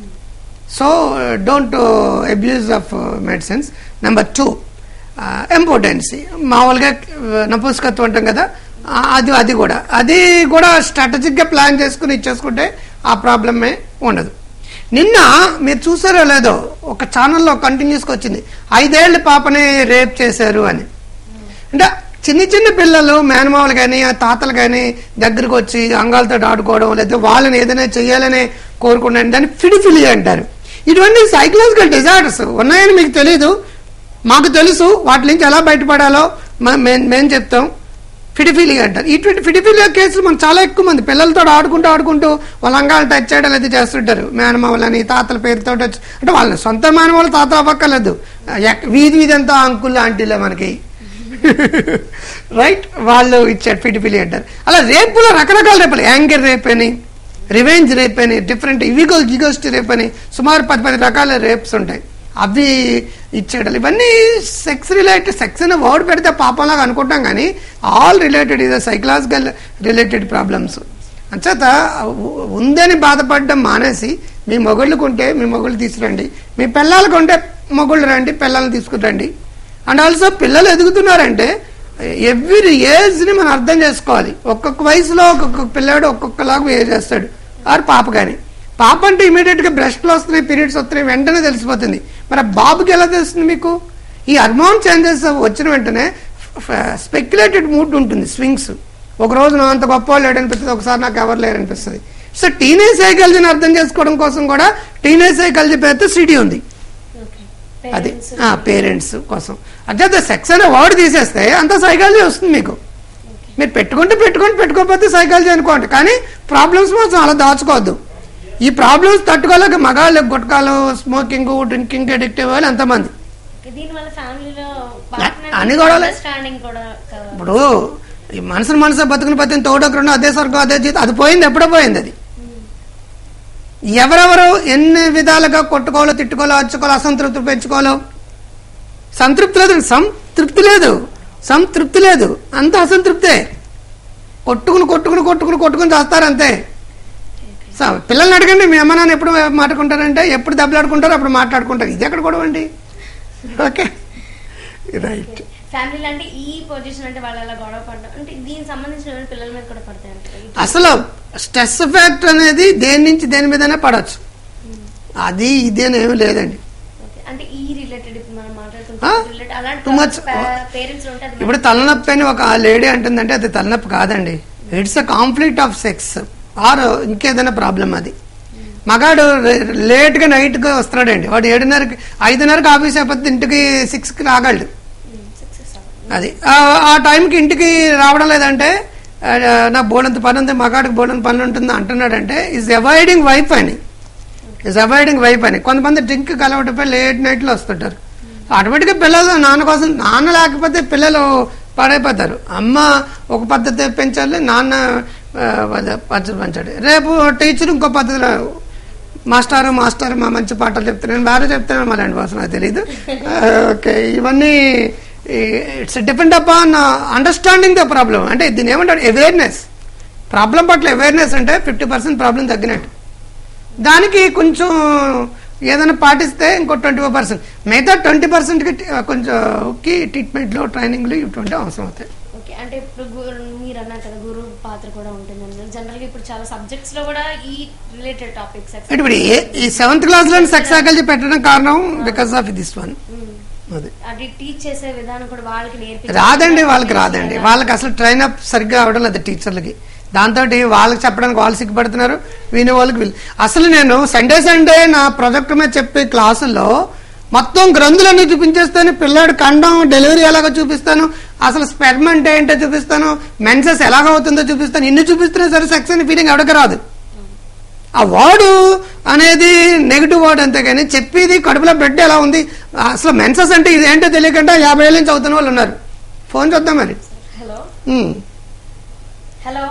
so don't abuse of medicines number two importancy మామూలుగా uh, నపుంసకత్వం అంటాం కదా ఆ, అది అది కూడా అది కూడా స్ట్రాటజిక్గా ప్లాన్ చేసుకుని ఇచ్చేసుకుంటే ఆ ప్రాబ్లమే ఉండదు నిన్న మీరు చూసారో లేదో ఒక ఛానల్లో కంటిన్యూస్గా వచ్చింది ఐదేళ్ల పాపని రేప్ చేశారు అని అంటే చిన్న చిన్న పిల్లలు మేనమామలు కానీ ఆ తాతలు కానీ దగ్గరకు వచ్చి అంగాలతో ఆడుకోవడం లేదా వాళ్ళని ఏదైనా చేయాలని కోరుకున్నాను దాన్ని ఫిడిఫిలి అంటారు ఇటువంటి సైకలాజికల్ డిజార్డర్స్ ఉన్నాయని మీకు తెలియదు మాకు తెలుసు వాటి నుంచి ఎలా బయటపడాలో మ- మేం- మేము చెప్తాం ఫిడిఫిలి అంటారు ఇటువంటి ఫిడిఫిలియా కేసులు మనం చాలా ఎక్కువ మంది పిల్లలతో ఆడుకుంటూ ఆడుకుంటూ వాళ్ళ అంగాలు టచ్ చేయడం అయితే చేస్తుంటారు మేనమామలని తాతల పేరుతో వచ్చి అంటే వాళ్ళ సొంత మేనమామలు తాత అవ్వక్కర్లేదు ఎక్- వీధి వీధి అంతా అంకుల్ ఆంటీలే మనకి రైట్ వాళ్ళు ఇచ్చారు ఫిడిఫిలి అంటారు అలా రేపులో రకరకాల రేపులు యాంగర్ రేప్ అని రివెంజ్ రేప్ అని డిఫరెంట్ ఇవిగో జిగోస్ట్ రేప్ అని సుమారు పది పది రకాల రేప్స్ ఉంటాయి అవి ఇచ్చేయడాలు ఇవన్నీ సెక్స్ రిలేటెడ్ సెక్స్ అనే వర్డ్ పెడితే పాపంలాగా అనుకుంటాం కానీ ఆల్ రిలేటెడ్ ఇది సైకలాజికల్ రిలేటెడ్ ప్రాబ్లమ్స్ అంచేత ఉ- ఉందని బాధపడడం మానేసి మీ మొగుళ్ళు కొంటే మీ మొగుళ్ళు తీసుకురండి మీ పిల్లలు కొంటే మొగుళ్ళు రండి పిల్లల్ని తీసుకురండి అండ్ ఆల్సో పిల్లలు ఎదుగుతున్నారంటే ఎవ్రీ ఏజ్ని మనం అర్థం చేసుకోవాలి ఒక్కొక్క వయసులో ఒక్కొక్క పిల్లాడు ఒక్కొక్కలాగా బిహేవ్ చేస్తాడు ఆరు పాప కానీ పాప అంటే ఇమీడియట్గా బ్రెస్ట్లు వస్తున్నాయి పీరియడ్స్ వస్తున్నాయి వెంటనే తెలిసిపోతుంది మరి ఆ బాబుకి ఎలా తెలుస్తుంది మీకు ఈ హార్మోన్ చేంజెస్ వచ్చిన వెంటనే స్పెక్యులేటెడ్ మూడ్ ఉంటుంది స్వింగ్స్ ఒక రోజు నా అంత గొప్ప వాళ్ళు అనిపిస్తుంది ఒకసారి నాకు ఎవరు లేరనిపిస్తుంది సో టీనేజ్ సైకాలజీని అర్థం చేసుకోవడం కోసం కూడా టీనేజ్ సైకాలజీ పేరుతో సిటీ ఉంది ఓకే అది పేరెంట్స్ పేరెంట్స్ కోసం అంటే సెక్స్ అనే వర్డ్ తీసేస్తే అంత సైకాలజీ వస్తుంది మీకు మీరు పెట్టుకుంటే పెట్టుకోండి పెట్టుకోకపోతే సైకాలజీ అనుకోండి కానీ ప్రాబ్లమ్స్ మాత్రం అలా దాచుకోవద్దు ఈ ప్రాబ్లమ్స్ తట్టుకోలేక మగాళ్ళు గుట్కాలు స్మోకింగ్ డ్రింకింగ్ అడిక్టివ్ వాళ్ళు ఎంతమంది దీనివల్ల ఫ్యామిలీలో అన్ని గొడవలే. అండర్స్టాండింగ్ కూడా కావాలి. ఇప్పుడు ఈ మనసును మనసు బతుకుని బతిని తోడొకరున్న అదే స్వర్గం అదే జీతం అది పోయింది ఎప్పుడో పోయింది అది ఎవరెవరు ఎన్ని విధాలుగా కొట్టుకోవాలో తిట్టుకోవాలో అచ్చుకోవాలో అసంతృప్తి పెంచుకోవాలో సంతృప్తి లేదు సంతృప్తి లేదు సంతృప్తి లేదు అంత అసంతృప్తే కొట్టుకుని కొట్టుకుని కొట్టుకుని కొట్టుకుని చేస్తారు అంతే సో పిల్లల్ని అడగండి మీ అమ్మ నాన్న ఎప్పుడు మాట్లాడుకుంటారంటే ఎప్పుడు దెబ్బలాడుకుంటారో అప్పుడు మాట్లాడుకుంటారు ఇది ఎక్కడ గొడవ అండి ఓకే రైట్ ఫ్యామిలీలో అంటే ఈ పొజిషన్ అంటే వాళ్ళు అలా గొడవ పడడం అంటే దీనికి సంబంధించిన ఏమైనా పిల్లల మీద కూడా పడతాయి అంటారు అసలు స్ట్రెస్ ఫ్యాక్టర్ అనేది దేని నుంచి దేని మీదనే పడవచ్చు అది ఇదేని ఏమీ లేదండి ఓకే. అంటే ఈ రిలేటెడ్ ఇప్పుడు మనం ఆ? మాట్లాడుకుంటాం రిలేటెడ్ అలాంటి Too much. పేరెంట్స్ ఉంటే అది ఇప్పుడు తలనొప్పి అని ఒక లేడీ అంటుందంటే అది తలనొప్పి కాదండి it's a conflict of sex or ఇంకేదైనా ప్రాబ్లం అది మగాడు లేట్గా నైట్గా వస్తున్నాడండి వాడు ఏడున్నరకి ఐదున్నరకి ఆఫీస్ అయిపోతే ఇంటికి సిక్స్కి రాగలడు సక్సెస్ అవ్వాలి అది ఆ- ఆ టైంకి ఇంటికి రావడం లేదంటే ఆ, నా బోడంత పని ఉంది మగాడికి బోడంత పని ఉంటుంది అంటున్నాడంటే ఈజ్ అవాయిడింగ్ వైఫ్ అని ఈజ్ అవాయిడింగ్ వైఫ్ అని కొంతమంది డ్రింక్ కలవటపై లేట్ నైట్లో వస్తుంటారు ఆటోమేటిక్గా పిల్లలు నాన్న కోసం నాన్న లేకపోతే పిల్లలు పాడైపోతారు అమ్మ ఒక పద్ధతి పెంచాలి నాన్న ఆ, పద్ధ- పద్ధతి పంచాడు రేపు టీచర్ ఇంకో పద్ధతిలో మాస్టారు మాస్టారు మా మంచి పాటలు చెప్తున్నాను బాగా చెప్తున్నాను మళ్ళీ భాష నాకు తెలియదు ఓకే ఇవన్నీ it's depend upon understanding the problem అంటే దీని ఏమంటారు అవేర్నెస్ ప్రాబ్లం పట్ల అవేర్నెస్ అంటే ఫిఫ్టీ పర్సెంట్ ప్రాబ్లం తగ్గినట్టు దానికి కొంచెం ఏదైనా పాటిస్తే ఇంకో ట్వంటీ ఫైవ్ పర్సెంట్ మిగతా ట్వంటీ పర్సెంట్కి కొంచెం కి ట్రీట్మెంట్లో ట్రైనింగ్లు ఇటువంటి అవసరం అవుతాయి ఓకే అంటే ఇప్పుడు గురు మీరు అన్నారు కదా గురువు పాత్ర కూడా ఉంటుంది జనరల్ గా ఇప్పుడు చాలా సబ్జెక్ట్స్ లో కూడా ఈ రిలేటెడ్ టాపిక్స్ అంటే ఇప్పుడు ఏ- ఈ సెవెంత్ క్లాస్ లో సెక్సాలజీ పెట్టడం కారణం బికాస్ ఆఫ్ దిస్ వన్ అది అది టీచ్ చేసే విధానం కూడా వాళ్ళకి నేర్పించాలి రాదండి వాళ్ళకి రాదండి వాళ్ళకి అసలు ట్రైన్ అప్ సరిగ్గా అవడం లేదు టీచర్లకి దాంతో వాళ్ళకి చెప్పడానికి వాళ్ళు సిగ్గుపడుతున్నారు వినే వాళ్ళకి వీళ్ళు అసలు నేను సండే సండే నా ప్రాజెక్ట్ మీద చెప్పే క్లాసుల్లో మొత్తం గ్రంథులన్నీ చూపించేస్తాను పిల్లాడు కండం డెలివరీ ఎలాగో చూపిస్తాను అసలు స్పెర్మ్ అంటే ఏంటో చూపిస్తాను మెన్సెస్ ఎలాగ అవుతుందో చూపిస్తాను ఇన్ని చూపిస్తున్నా సరే సెక్స్ అని ఫీలింగ్ ఎవరికి రాదు ఆ వాడు అనేది నెగిటివ్ వర్డ్ అంతే కానీ చెప్పేది కడుపులో బెడ్ ఎలా ఉంది అసలు మెన్సెస్ అంటే ఇది ఏంటో తెలియకుండా యాభై ఏళ్ళ నుంచి అవుతున్న వాళ్ళు ఉన్నారు ఫోన్ చూద్దాం మరి హలో ఉమ్. హలో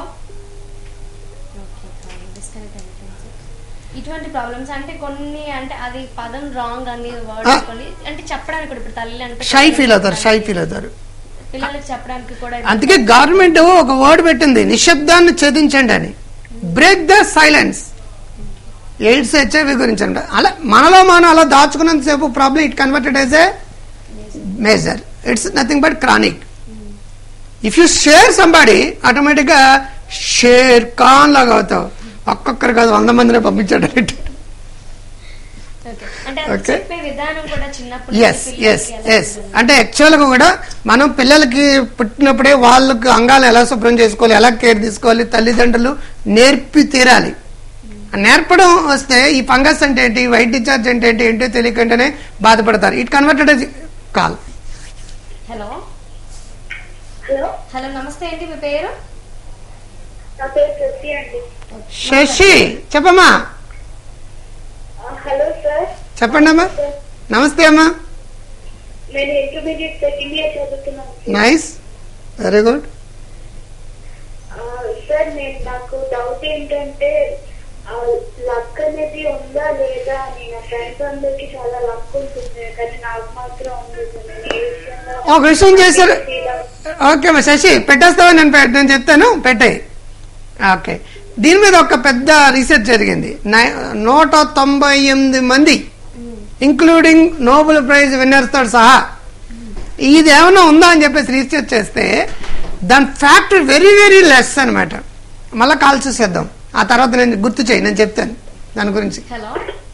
డిస్కనెక్ట్ అయిపోయింది ఇటువంటి ప్రాబ్లమ్స్ అంటే కొన్ని అంటే అది పదం రాంగ్ అని వర్డ్ ఆ. కొన్ని అంటే చెప్పడానికి కూడా ఇప్పుడు తల్లి అంటే షై ఫీల్ అవుతారు షై ఫీల్ అవుతారు పిల్లలకి చెప్పడానికి కూడా అందుకే గవర్నమెంట్ ఒక వర్డ్ పెట్టింది నిశ్శబ్దాన్ని ఛేదించండి అని break the silence AIDS HIV గురించి అంట అలా మనలో మనం అలా దాచుకున్నంతసేపు problem it converted as a major it's nothing but chronic if you share somebody ఆటోమేటిక్గా షేర్ ఖాన్ లాగా అవుతావు ఒక్కొక్కరు కాదు వంద మందిని పంపించాడు Okay. అంటే అది Okay. చెప్పే విధానం కూడా చిన్నప్పుడు ఎస్ ఎస్ ఎస్ అంటే యాక్చువల్గా కూడా మనం పిల్లలకి పుట్టినప్పుడే వాళ్ళకి అంగాలు ఎలా శుభ్రం చేసుకోవాలి ఎలా కేర్ తీసుకోవాలి తల్లిదండ్రులు నేర్పి తీరాలి ఆ నేర్పడం వస్తే ఈ ఫంగస్ అంటే ఏంటి వైట్ డిశ్చార్జ్ అంటే ఏంటి ఏంటో తెలియకుండానే బాధపడతారు it converted call hello hello hello నమస్తే అండి మీ పేరు నా పేరు శశి అండి శశి చెప్పమ్మా ఆ, హలో సార్ చెప్పండి అమ్మా నమస్తే అమ్మా నేను ఇంటర్మీడియట్ సెకండ్ ఇయర్ చదువుతున్నాను సార్. నైస్ వెరీ గుడ్ ఆ, సార్ నేను నాకు డౌట్ ఏంటంటే లక్ అనేది ఉందా లేదా అని నా ఫ్రెండ్స్ అందరికి చాలా లక్ ఉంటుంది కానీ నాకు మాత్రం ఉంది సార్. నేను ఏ విషయంలో ఒక విషయం చేశారు feel అవ్- ఓకే అమ్మా శశి పెట్టేస్తావా నేను పె- నేను చెప్తాను పెట్టాయి ఓకే దీని మీద ఒక పెద్ద రీసెర్చ్ జరిగింది నై- నూట తొంభై ఎనిమిది మంది ఇంక్లూడింగ్ నోబెల్ ప్రైజ్ విన్నర్స్ తో సహా ఇది ఏమైనా ఉందా అని చెప్పేసి రీసెర్చ్ చేస్తే దాని ఫ్యాక్ట్ వెరీ వెరీ లెస్ అనమాట మళ్ళీ కాల్ చూసేద్దాం ఆ తర్వాత నేను గుర్తు చేయి నేను చెప్తాను దాని గురించి హలో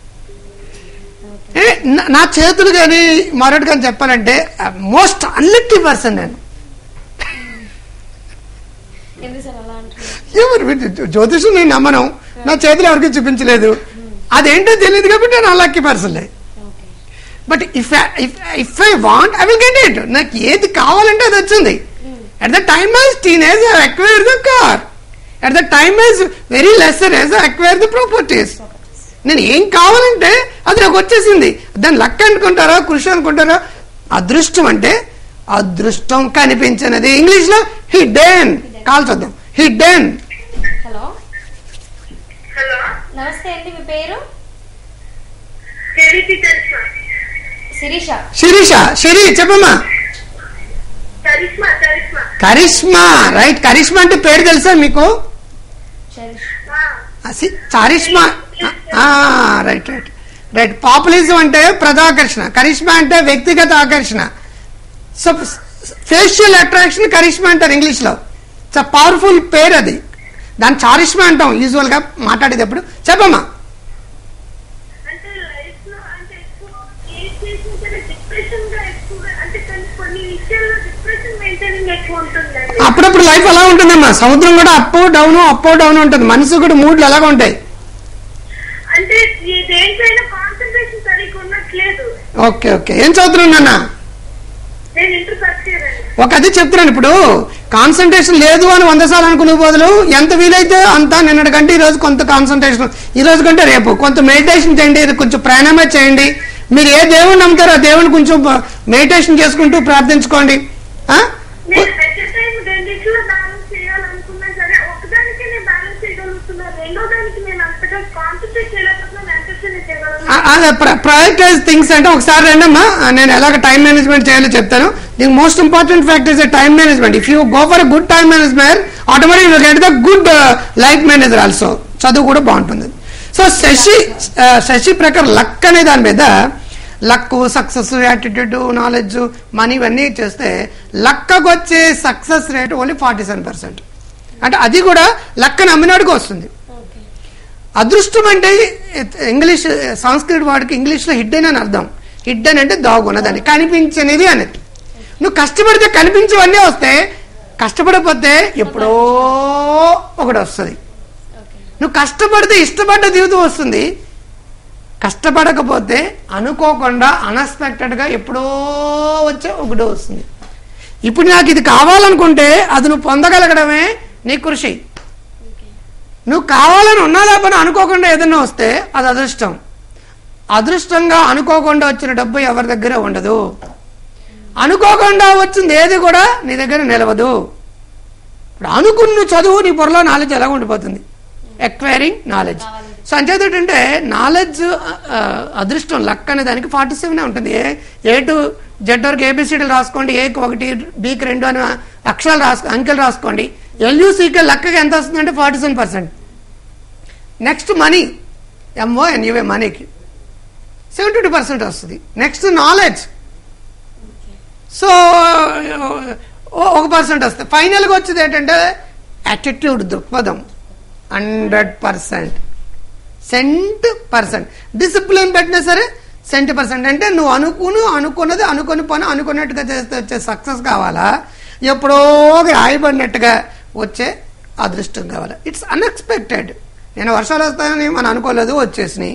ఏ, నా- నా చేతులు కానీ మరొకటి కానీ చెప్పాలంటే మోస్ట్ అన్లక్కీ పర్సన్ నేను ఎందుకు సార్ అలా అంటున్నారు ఎవరు వీటి- జ్యోతిషం నేను నమ్మను నా చేతులు ఎవరికి చూపించలేదు అదేంటో తెలియదు కాబట్టి నేను అన్లక్కీ పర్సన్లే okay but if if I want I will get it నాకు ఏది కావాలంటే అది వచ్చింది at the time is teenage acquire the car at the time is very lesser is acquire the properties నేను ఏం కావాలంటే అది నాకు వచ్చేసింది దాన్ని లక్ అనుకుంటారా కృషి అనుకుంటారా అదృష్టం అంటే అదృష్టం కనిపించినది ఇంగ్లీష్ లో హిడెన్ కాల్ చూద్దాం హిడెన్ హలో హలో నమస్తే అండి మీ పేరు తెలిసి తెలుసా శిరీష శిరీష శిరి చెప్పమ్మా కరిష్మా కరిష్మా కరిష్మా రైట్ కరిష్మా అంటే పేరు తెలుసా మీకు శరీష్ ఆ, అసి- charisma right right right populism అంటే ప్రజాకర్షణ కరిష్మా అంటే వ్యక్తిగత ఆకర్షణ సో ఫేషియల్ అట్రాక్షన్ కరిష్మా అంటారు ఇంగ్లీష్ లో ఇట్స్ పవర్ఫుల్ పేరు అది దాన్ని చారిష్మా అంటాం యూజువల్ గా మాట్లాడేటప్పుడు చెప్పమ్మా అంటే లైఫ్ లో అంటే ఎక్కువ ఏ చేసినా సరే డిప్రెషన్ గా ఎక్కువగా అంటే కొన్ని కొన్ని విషయాల్లో డిప్రెషన్ మెయింటైనింగ్ ఎక్కువ ఉంటుందండి అప్పుడప్పుడు లైఫ్ ఎలా ఉంటుందమ్మా సముద్రం కూడా అప్ డౌన్ అప్ డౌన్ ఉంటుంది మనసు కూడా మూడ్లు ఎలాగ ఉంటాయి అంటే ఈ దేనిపైన కాన్సన్ట్రేషన్ సరిగ్గా ఉన్నట్లేదు ఓకే ఓకే ఏం చదువుతున్నావు నాన్న నేను ఇంటర్ ఫస్ట్ ఇయర్ అండి ఒక అది చెప్తున్నాను ఇప్పుడు కాన్సన్ట్రేషన్ లేదు అని వంద సార్లు అనుకునే బదులు ఎంత వీలైతే అంత నిన్నటి కంటే ఈ రోజు కొంత కాన్సన్ట్రేషన్ ఈ రోజు కంటే రేపు కొంత మెడిటేషన్ చేయండి ఇది కొంచెం ప్రాణాయామ చేయండి మీరు ఏ దేవుని నమ్ముతారో ఆ దేవుని కొంచెం మెడిటేషన్ చేసుకుంటూ ప్రార్థించుకోండి ఆ? నేను ఎట్ టైం రెండింటిలో బ్యాలెన్స్ చేయాలనుకున్నా సరే ఒకదానికే నేను చూస్తున్నారు రెండో దానికి నేను అంతగా కాన్సన్ట్రేట్ చేయలేకపోతున్నాను ఎంతసేపు చేయగలను ఆ- అదే ప్రయారిటైజ్ థింగ్స్ అంటే ఒకసారి రండమ్మా నేను ఎలాగ టైం మేనేజ్మెంట్ చేయాలో చెప్తాను దీనికి most important factor is time management if you go for good time management automatic you get the good life manager also చదువు కూడా బాగుంటుంది సో శశి ఆ, శశి ప్రకారం లక్ అనే దాని మీద luck success attitude knowledge money ఇవన్నీ చేస్తే లక్కకు వచ్చే success rate only forty seven percent అంటే అది కూడా లక్కని అమ్మినాడికి వస్తుంది ఓకే అదృష్టం అంటే ఇంగ్లీష్ సంస్కృత వాడికి ఇంగ్లీష్లో హిడ్డెన్ అని అర్థం హిడ్డెన్ అంటే దాగున్నదని కనిపించనిది అనేది నువ్వు కష్టపడితే కనిపించవన్నీ వస్తే కష్టపడకపోతే ఎప్పుడో ఒకటి వస్తుంది ఓకే నువ్వు కష్టపడితే ఇష్టపడ్డ జీవితం వస్తుంది కష్టపడకపోతే అనుకోకుండా అన్ఎక్స్పెక్టెడ్గా ఎప్పుడో వచ్చే ఒకటో వస్తుంది ఇప్పుడు నాకు ఇది కావాలనుకుంటే అది నువ్వు పొందగలగడమే నీ కృషి నువ్వు కావాలని ఉన్నా లేకపోతే అనుకోకుండా ఏదైనా వస్తే అది అదృష్టం అదృష్టంగా అనుకోకుండా వచ్చిన డబ్బు ఎవరి దగ్గర ఉండదు అనుకోకుండా వచ్చింది ఏది కూడా నీ దగ్గర నిలవదు ఇప్పుడు అనుకున్న చదువు నీ పొరలో నాలెడ్జ్ ఎలా ఉండిపోతుంది ఎక్వైరింగ్ నాలెడ్జ్ సో అంచేది ఏంటంటే నాలెడ్జ్ అదృష్టం లక్ అనే దానికి ఫార్టీ సెవెన్ ఉంటుంది ఏ ఏ టు జెడ్ వరకు ఏబిసిడీలు రాసుకోండి ఏకి ఒకటి బీకి రెండు అని అక్షరాలు రాసుకో అంకెలు రాసుకోండి ఎల్యూసీకి లక్కకి ఎంత వస్తుందంటే forty seven percent next money M O మనీకి సెవెంటీ టూ పర్సెంట్ వస్తుంది నెక్స్ట్ నాలెడ్జ్ సో ఓ- ఒక పర్సెంట్ వస్తుంది ఫైనల్గా వచ్చేది ఏంటంటే యాటిట్యూడ్ దృక్పథం hundred percent cent percent discipline పెట్టినా సరే సెంట్ పర్సెంట్ అంటే నువ్వు అనుకుని అనుకున్నది అనుకుని పని అనుకున్నట్టుగా చేస్తే వచ్చే సక్సెస్ కావాలా ఎప్పుడో రాయబడినట్టుగా వచ్చే అదృష్టం కావాలా ఇట్స్ అన్ఎక్స్పెక్టెడ్ నేను వర్షాలు వస్తాయని మనం అనుకోలేదు వచ్చేసినాయి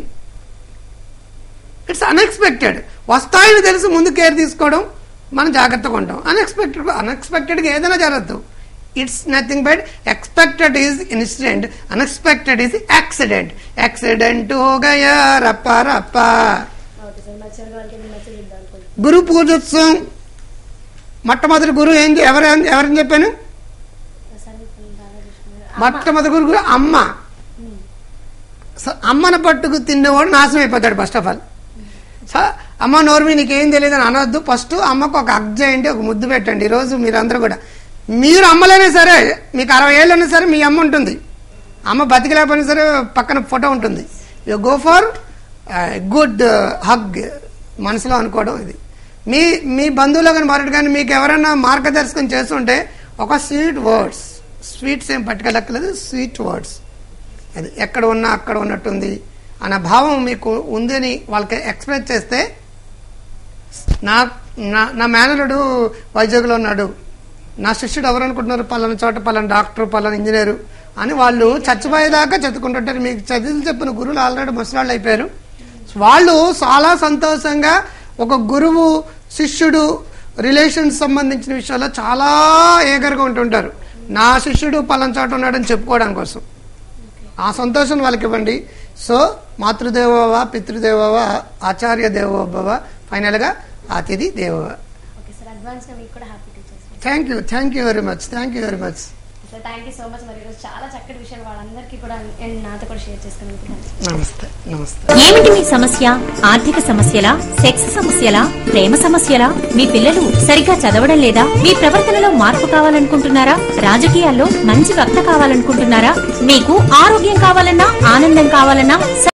ఇట్స్ అన్ఎక్స్పెక్టెడ్ వస్తాయని తెలిసి ముందు కేర్ తీసుకోవడం మనం జాగ్రత్తగా ఉంటాం అన్ఎక్స్పెక్టెడ్ అన్ఎక్స్పెక్టెడ్గా ఏదైనా జరగదు it's nothing but expected is incident unexpected is accident accident హోగయా రప్ప రప్ప ఓకే సార్ మా చివరి వాళ్ళకి మెసేజ్ ఇద్దాం అనుకుంటున్నాను గురు పూజోత్సవం మొట్టమొదటి గురువు ఏం చె- ఎవరు ఎవరని చెప్పాను సార్ ఇప్పుడు బాగా చూసుకున్నారు మొట్టమొదటి గురువు అమ్మ సో అమ్మను పట్టుకు తినేవాడు నాశనం అయిపోతాడు ఫస్ట్ ఆఫ్ ఆల్ సో అమ్మ నోర్మి నీకేం తెలియదు అని అనొద్దు ఫస్ట్ అమ్మకు ఒక అగ్ చేయండి ఒక ముద్దు పెట్టండి ఈరోజు మీరందరూ కూడా మీరు అమ్మలైనా సరే మీకు అరవై ఏళ్ళైనా సరే మీ అమ్మ ఉంటుంది అమ్మ బతికలేకపోయినా సరే పక్కన ఫోటో ఉంటుంది you go for good hug మనసులో అనుకోవడం ఇది మీ మీ బంధువులు కానీ మరొకటి కానీ మీకు ఎవరైనా మార్గదర్శకం చేస్తుంటే ఒక స్వీట్ వర్డ్స్ స్వీట్స్ ఏం పట్టుకెళ్ళక్కలేదు స్వీట్ వర్డ్స్ అది ఎక్కడ ఉన్నా అక్కడ ఉన్నట్టుంది అన్న భావం మీకు ఉందని వాళ్ళకి ఎక్స్ప్రెస్ చేస్తే నా నా నా మేనరుడు వైజాగ్లో ఉన్నాడు నా శిష్యుడు ఎవరు అనుకుంటున్నారు పలానా చోట పలానా డాక్టర్ పలానా ఇంజనీరు అని వాళ్ళు చచ్చిపోయేదాకా చదువుకుంటుంటారు మీకు చదువులు చెప్పిన గురువులు ఆల్రెడీ ముసలాళ్ళు అయిపోయారు వాళ్ళు చాలా సంతోషంగా ఒక గురువు శిష్యుడు రిలేషన్స్ సంబంధించిన విషయాల్లో చాలా ఏగర్గా ఉంటుంటారు నా శిష్యుడు పలానా చోట ఉన్నాడని చెప్పుకోవడం కోసం ఆ సంతోషం వాళ్ళకి ఇవ్వండి సో మాతృదేవోవ పితృదేవోవ ఆచార్య దేవోభవ ఫైనల్గా అతిథి దేవోవ ఓకే సార్ అడ్వాన్స్ గా మీకు కూడా happy teachers thank you thank you very much thank you very much sir thank you so much మరి ఈరోజు చాలా చక్కటి విషయాలు వాళ్ళందరికీ కూడా and నాతో కూడా షేర్ చేసుకున్నందుకు నమస్తే నమస్తే ఏమిటి మీ సమస్య ఆర్థిక సమస్యలా సెక్స్ సమస్యలా ప్రేమ సమస్యలా మీ పిల్లలు సరిగ్గా చదవడం లేదా మీ ప్రవర్తనలో మార్పు కావాలనుకుంటున్నారా రాజకీయాల్లో మంచి వక్త కావాలనుకుంటున్నారా మీకు ఆరోగ్యం కావాలన్నా ఆనందం కావాలన్నా